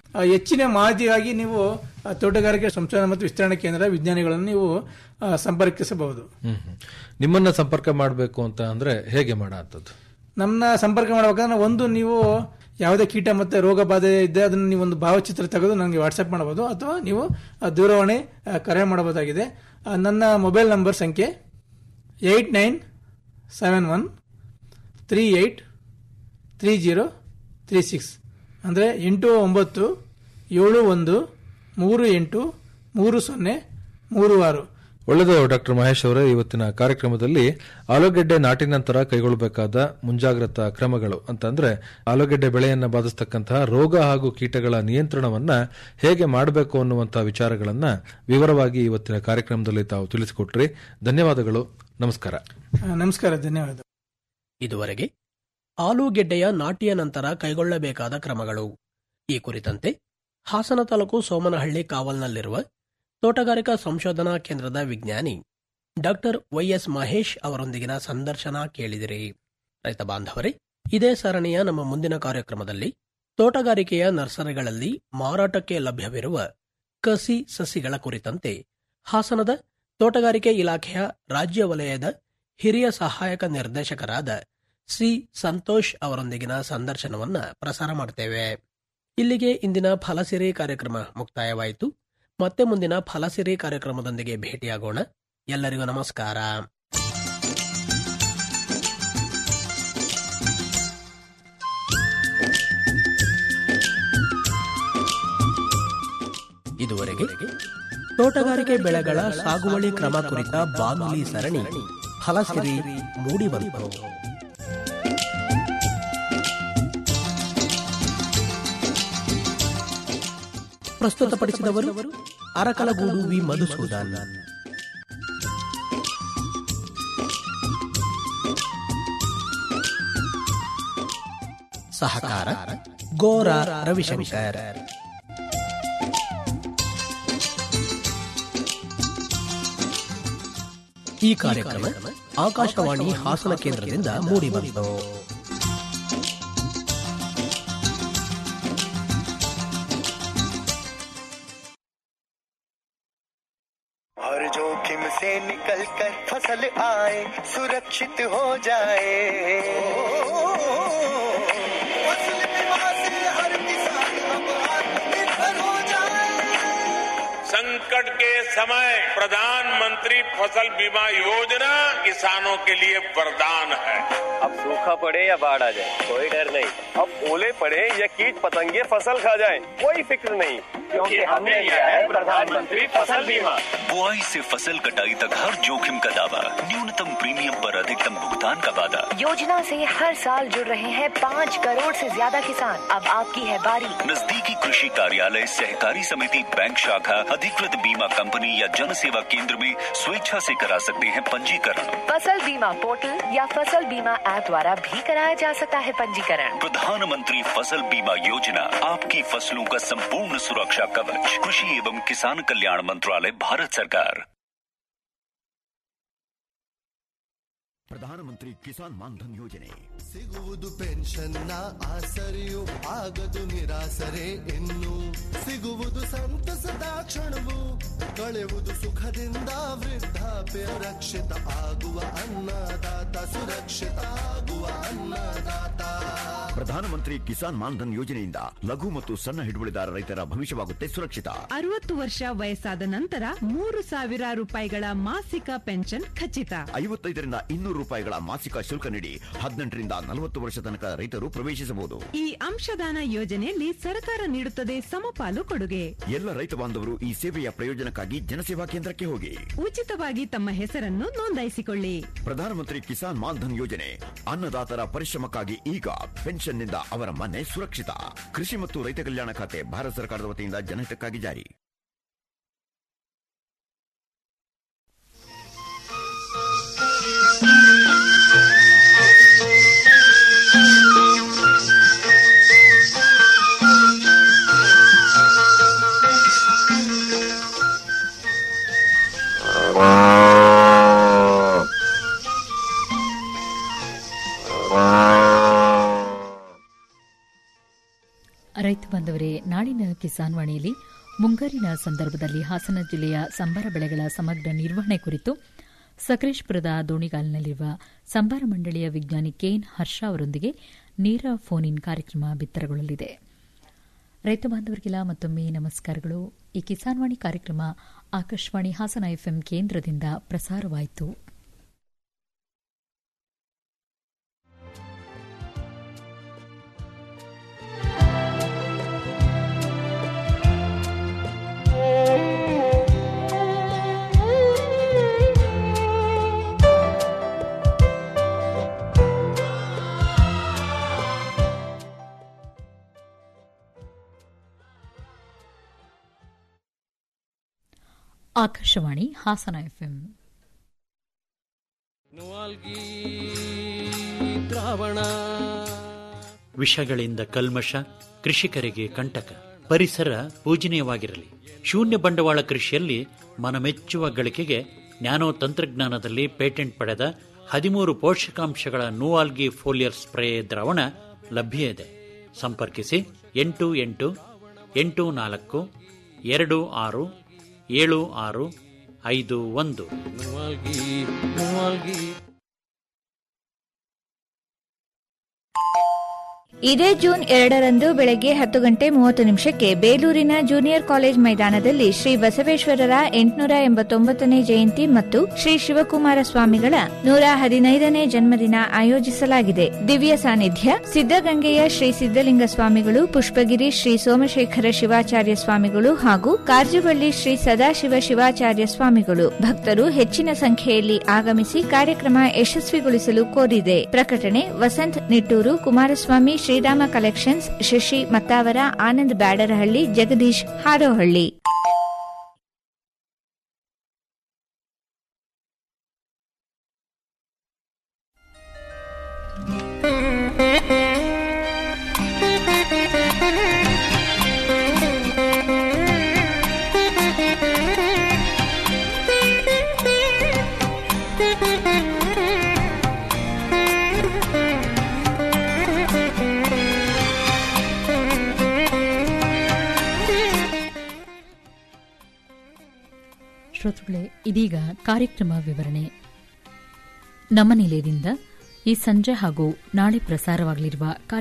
ಆ, ಹೆಚ್ಚಿನ ಮಾಹಿತಿಗಾಗಿ ನೀವು ಆ, ತೋಟಗಾರಿಕೆ ಸಂಶೋಧನಾ ಮತ್ತು ವಿಸ್ತರಣಾ ಕೇಂದ್ರ ವಿಜ್ಞಾನಿಗಳನ್ನು ನೀವು ಆ, ಸಂಪರ್ಕಿಸಬಹುದು ಹ್ಮ್ ಹ್ಮ್. ನಿಮ್ಮನ್ನ ಸಂಪರ್ಕ ಮಾಡಬೇಕು ಅಂತ ಅಂದ್ರೆ ಹೇಗೆ ಮಾಡಂತದ್ದು ನಮ್ಮನ್ನ ಸಂಪರ್ಕ ಮಾಡಬೇಕಾದ್ರೆ ಒಂದು ನೀವು ಯಾವುದೇ ಕೀಟ ಮತ್ತೆ ರೋಗ ಬಾಧೆ ಇದ್ದರೆ ಅದನ್ನು ನೀವು ಒಂದು ಭಾವಚಿತ್ರ ತೆಗೆದು ನನಗೆ ವಾಟ್ಸ್ಆಪ್ ಮಾಡಬಹುದು ಅಥವಾ ನೀವು ಆ, ದೂರವಾಣಿ ಆ, ಕರೆ ಮಾಡಬಹುದಾಗಿದೆ ಆ, ನನ್ನ ಮೊಬೈಲ್ ನಂಬರ್ ಸಂಖ್ಯೆ eight nine seven one three eight three zero three six ಅಂದರೆ ಎಂಟು ಒಂಬತ್ತು ಏಳು ಒಂದು ಮೂರು ಎಂಟು ಮೂರು ಸೊನ್ನೆ ಮೂರು ಆರು ಒಳ್ಳೆಯದು ಡಾಕ್ಟರ್ ಮಹೇಶ್ ಅವರೇ ಇವತ್ತಿನ ಕಾರ್ಯಕ್ರಮದಲ್ಲಿ ಆಲೂಗೆಡ್ಡೆ ನಾಟಿನ ನಂತರ ಕೈಗೊಳ್ಳಬೇಕಾದ ಮುಂಜಾಗ್ರತಾ ಕ್ರಮಗಳು ಅಂತಂದ್ರೆ ಆಲೂಗೆಡ್ಡೆ ಬೆಳೆಯನ್ನ ಬಾಧಿಸತಕ್ಕಂತಹ ರೋಗ ಹಾಗೂ ಕೀಟಗಳ ನಿಯಂತ್ರಣವನ್ನ ಹೇಗೆ ಮಾಡಬೇಕು ಅನ್ನುವಂತಹ ವಿಚಾರಗಳನ್ನ ವಿವರವಾಗಿ ಇವತ್ತಿನ ಕಾರ್ಯಕ್ರಮದಲ್ಲಿ ತಾವು ತಿಳಿಸಿಕೊಟ್ರಿ ಧನ್ಯವಾದಗಳು ನಮಸ್ಕಾರ ಆ, ನಮಸ್ಕಾರ ಧನ್ಯವಾದ ಇದುವರೆಗೆ ಆಲೂಗೆಡ್ಡೆಯ ನಾಟಿಯ ನಂತರ ಕೈಗೊಳ್ಳಬೇಕಾದ ಕ್ರಮಗಳು ಈ ಕುರಿತಂತೆ ಹಾಸನ ತಾಲೂಕು ಸೋಮನಹಳ್ಳಿ ಕಾವಲ್ನಲ್ಲಿರುವ ತೋಟಗಾರಿಕಾ ಸಂಶೋಧನಾ ಕೇಂದ್ರದ ವಿಜ್ಞಾನಿ ಡಾಕ್ಟರ್ ವೈಎಸ್ ಮಹೇಶ್ ಅವರೊಂದಿಗಿನ ಸಂದರ್ಶನ ಕೇಳಿದಿರಿ ರೈತ ಬಾಂಧವರೇ ಇದೇ ಸರಣಿಯ ನಮ್ಮ ಮುಂದಿನ ಕಾರ್ಯಕ್ರಮದಲ್ಲಿ ತೋಟಗಾರಿಕೆಯ ನರ್ಸರಿಗಳಲ್ಲಿ ಮಾರಾಟಕ್ಕೆ ಲಭ್ಯವಿರುವ ಕಸಿ ಸಸಿಗಳ ಕುರಿತಂತೆ ಹಾಸನದ ತೋಟಗಾರಿಕೆ ಇಲಾಖೆಯ ರಾಜ್ಯ ವಲಯದ ಹಿರಿಯ ಸಹಾಯಕ ನಿರ್ದೇಶಕರಾದ ಸಿ ಸಂತೋಷ್ ಅವರೊಂದಿಗಿನ ಸಂದರ್ಶನವನ್ನ ಪ್ರಸಾರ ಮಾಡುತ್ತೇವೆ ಇಲ್ಲಿಗೆ ಇಂದಿನ ಫಲಸಿರಿ ಕಾರ್ಯಕ್ರಮ ಮುಕ್ತಾಯವಾಯಿತು ಮತ್ತೆ ಮುಂದಿನ ಫಲಸಿರಿ ಕಾರ್ಯಕ್ರಮದೊಂದಿಗೆ ಭೇಟಿಯಾಗೋಣ ಎಲ್ಲರಿಗೂ ನಮಸ್ಕಾರ ಇದುವರೆಗೆ ತೋಟಗಾರಿಕೆ ಬೆಳೆಗಳ ಸಾಗುವಳಿ ಕ್ರಮ ಕುರಿತ ಬಾನುಲಿ ಸರಣಿ ಫಲಸಿರಿ ಮೂಡಿಬಂತು ಪ್ರಸ್ತುತಪಡಿಸಿದವರು ಅರಕಲಗೂಡು ವಿ ಮಧುಸೂದನ್ ಸಹಕಾರ ಗೋರ ರವಿಶಂಕರ್ ಈ ಕಾರ್ಯಕ್ರಮ ಆಕಾಶವಾಣಿ ಹಾಸನ ಕೇಂದ್ರದಿಂದ ಮೂಡಿಬಂತು हर जोखिम से निकल कर फसल आए सुरक्षित हो जाए फसल बीमा से हर किसान अब आत्मनिर्भर हो जाए संकट के समय प्रधानमंत्री फसल बीमा योजना किसानों के लिए वरदान है अब सूखा पड़े या बाढ़ आ जाए कोई डर नहीं अब ओले पड़े या कीट पतंगे फसल खा जाए कोई फिक्र नहीं क्योंकि हमने लिया है प्रधानमंत्री फसल बीमा बुआई से फसल कटाई तक हर जोखिम का दावा न्यूनतम प्रीमियम पर अधिकतम भुगतान का वादा योजना से हर साल जुड़ रहे हैं पाँच करोड़ से ज्यादा किसान अब आपकी है बारी नजदीकी कृषि कार्यालय सहकारी समिति बैंक शाखा अधिकृत बीमा कंपनी या जन सेवा केंद्र में स्वेच्छा से करा सकते हैं पंजीकरण फसल बीमा पोर्टल या फसल बीमा ऐप द्वारा भी कराया जा सकता है पंजीकरण प्रधानमंत्री फसल बीमा योजना आपकी फसलों का संपूर्ण सुरक्षा कवच कृषि एवं किसान कल्याण मंत्रालय भारत सरकार ಪ್ರಧಾನಮಂತ್ರಿ ಕಿಸಾನ್ ಮಾನ್ಧನ್ ಯೋಜನೆ ಸಿಗುವುದು ಪೆನ್ಷನ್ನ ಆಸರೆಯು ಆಗದು ನಿರಾಸರೆ ಇನ್ನು ಸಿಗುವುದು ಸಂತಸದ ಕ್ಷಣವು ಕಳೆಯುವುದು ಸುಖದಿಂದ ವೃದ್ಧಾಪ್ಯ ರಕ್ಷಿತ ಆಗುವ ಅನ್ನದಾತ ಸುರಕ್ಷಿತ ಆಗುವ ಅನ್ನದಾತ ಪ್ರಧಾನಮಂತ್ರಿ ಕಿಸಾನ್ ಮಾನ್ಧನ್ ಯೋಜನೆಯಿಂದ ಲಘು ಮತ್ತು ಸಣ್ಣ ಹಿಡುವಳಿದಾರ ರೈತರ ಭವಿಷ್ಯವಾಗುತ್ತೆ ಸುರಕ್ಷಿತ ಅರವತ್ತು ವರ್ಷ ವಯಸ್ಸಾದ ನಂತರ ಮೂರು ಸಾವಿರ ರೂಪಾಯಿಗಳ ಮಾಸಿಕ ಪೆನ್ಷನ್ ಖಚಿತ ಐವತ್ತೈದರಿಂದ ಇನ್ನೂರು ರೂಪಾಯಿಗಳ ಮಾಸಿಕ ಶುಲ್ಕ ನೀಡಿ ಹದಿನೆಂಟರಿಂದ ನಲವತ್ತು ವರ್ಷ ತನಕ ರೈತರು ಪ್ರವೇಶಿಸಬಹುದು ಈ ಅಂಶದಾನ ಯೋಜನೆಯಲ್ಲಿ ಸರ್ಕಾರ ನೀಡುತ್ತದೆ ಸಮಪಾಲು ಕೊಡುಗೆ ಎಲ್ಲ ರೈತ ಬಾಂಧವರು ಈ ಸೇವೆಯ ಪ್ರಯೋಜನಕ್ಕಾಗಿ ಜನಸೇವಾ ಕೇಂದ್ರಕ್ಕೆ ಹೋಗಿ ಉಚಿತವಾಗಿ ತಮ್ಮ ಹೆಸರನ್ನು ನೋಂದಾಯಿಸಿಕೊಳ್ಳಿ ಪ್ರಧಾನಮಂತ್ರಿ ಕಿಸಾನ್ ಮಾನ್ಧನ್ ಯೋಜನೆ ಅನ್ನದಾತರ ಪರಿಶ್ರಮಕ್ಕಾಗಿ ಈಗ ಪೆನ್ಷನ್ನಿಂದ ಅವರ ಮನೆ ಸುರಕ್ಷಿತ ಕೃಷಿ ಮತ್ತು ರೈತ ಕಲ್ಯಾಣ ಖಾತೆ ಭಾರತ ಸರ್ಕಾರದ ವತಿಯಿಂದ ಜನಹಿತಕ್ಕಾಗಿ ಜಾರಿ ರೈತ ಬಾಂಧವರೇ ನಾಳಿನ ಕಿಸಾನ್ ವಾಣಿಯಲ್ಲಿ ಮುಂಗಾರಿನ ಸಂದರ್ಭದಲ್ಲಿ ಹಾಸನ ಜಿಲ್ಲೆಯ ಸಂಬಾರ ಬೆಳೆಗಳ ಸಮಗ್ರ ನಿರ್ವಹಣೆ ಕುರಿತು ಸಕಲೇಶ್ಪುರದ ದೋಣಿಗಾಲಿನಲ್ಲಿರುವ ಸಂಬಾರ ಮಂಡಳಿಯ ವಿಜ್ಞಾನಿ ಕೆಎನ್ ಹರ್ಷ ಅವರೊಂದಿಗೆ ನೇರ ಫೋನ್ ಇನ್ ಕಾರ್ಯಕ್ರಮ ಬಿತ್ತರಗೊಳ್ಳಲಿದೆ ರೈತ ಬಾಂಧವರಿಗೆಲ್ಲ ಮತ್ತೊಮ್ಮೆ ನಮಸ್ಕಾರಗಳು ಈ ಕಿಸಾನ್ ವಾಣಿ ಕಾರ್ಯಕ್ರಮ ಆಕಾಶವಾಣಿ ಹಾಸನ ಎಫ್ಎಂ ಕೇಂದ್ರದಿಂದ ಪ್ರಸಾರವಾಯಿತು ಆಕಾಶವಾಣಿ ಹಾಸನ ಎಫ್ಎಂ ವಿಷಗಳಿಂದ ಕಲ್ಮಶ ಕೃಷಿಕರಿಗೆ ಕಂಟಕ ಪರಿಸರ ಪೂಜನೀಯವಾಗಿರಲಿ ಶೂನ್ಯ ಬಂಡವಾಳ ಕೃಷಿಯಲ್ಲಿ ಮನಮೆಚ್ಚುವ ಗಳಿಕೆಗೆ ನ್ಯಾನೋ ತಂತ್ರಜ್ಞಾನದಲ್ಲಿ ಪೇಟೆಂಟ್ ಪಡೆದ ಹದಿಮೂರು ಪೋಷಕಾಂಶಗಳ ನೂಆಲ್ಗಿ ಫೋಲಿಯರ್ ಸ್ಪ್ರೇ ದ್ರಾವಣ ಲಭ್ಯ ಇದೆ ಸಂಪರ್ಕಿಸಿ ಎಂಟು ಎಂಟು ಎಂಟು ನಾಲ್ಕು ಎರಡು ಆರು ಏಳು ಆರು ಐದು ಒಂದು ಇದೇ ಜೂನ್ ಎರಡರಂದು ಬೆಳಗ್ಗೆ ಹತ್ತು ಗಂಟೆ ಮೂವತ್ತು ನಿಮಿಷಕ್ಕೆ ಬೇಲೂರಿನ ಜೂನಿಯರ್ ಕಾಲೇಜ್ ಮೈದಾನದಲ್ಲಿ ಶ್ರೀ ಬಸವೇಶ್ವರರ ಎಂಟುನೂರ ಎಂಬತ್ತೊಂಬತ್ತನೇ ಜಯಂತಿ ಮತ್ತು ಶ್ರೀ ಶಿವಕುಮಾರ ಸ್ವಾಮಿಗಳ ನೂರ ಹದಿನೈದನೇ ಜನ್ಮದಿನ ಆಯೋಜಿಸಲಾಗಿದೆ ದಿವ್ಯ ಸಾನ್ನಿಧ್ಯ ಸಿದ್ದಗಂಗೆಯ ಶ್ರೀ ಸಿದ್ದಲಿಂಗ ಸ್ವಾಮಿಗಳು ಪುಷ್ಪಗಿರಿ ಶ್ರೀ ಸೋಮಶೇಖರ ಶಿವಾಚಾರ್ಯ ಸ್ವಾಮಿಗಳು ಹಾಗೂ ಕಾರ್ಜುವಳ್ಳಿ ಶ್ರೀ ಸದಾಶಿವ ಶಿವಾಚಾರ್ಯ ಸ್ವಾಮಿಗಳು ಭಕ್ತರು ಹೆಚ್ಚಿನ ಸಂಖ್ಯೆಯಲ್ಲಿ ಆಗಮಿಸಿ ಕಾರ್ಯಕ್ರಮ ಯಶಸ್ವಿಗೊಳಿಸಲು ಕೋರಿದೆ ಪ್ರಕಟಣೆ ವಸಂತ್ ನಿಟ್ಟೂರು ಕುಮಾರಸ್ವಾಮಿ ಶ್ರೀರಾಮ ಕಲೆಕ್ಷನ್ಸ್ ಶಶಿ ಮತ್ತಾವರ ಆನಂದ್ ಬ್ಯಾಡರಹಳ್ಳಿ ಜಗದೀಶ್ ಹಾರೋಹಳ್ಳಿ ಶ್ರೋತೃಗಳೇ ಇದೀಗ ಕಾರ್ಯಕ್ರಮ ವಿವರಣೆ ನಮ್ಮ ನಿಲಯದಿಂದ ಈ ಸಂಜೆ ಹಾಗೂ ನಾಳೆ ಪ್ರಸಾರವಾಗಲಿರುವ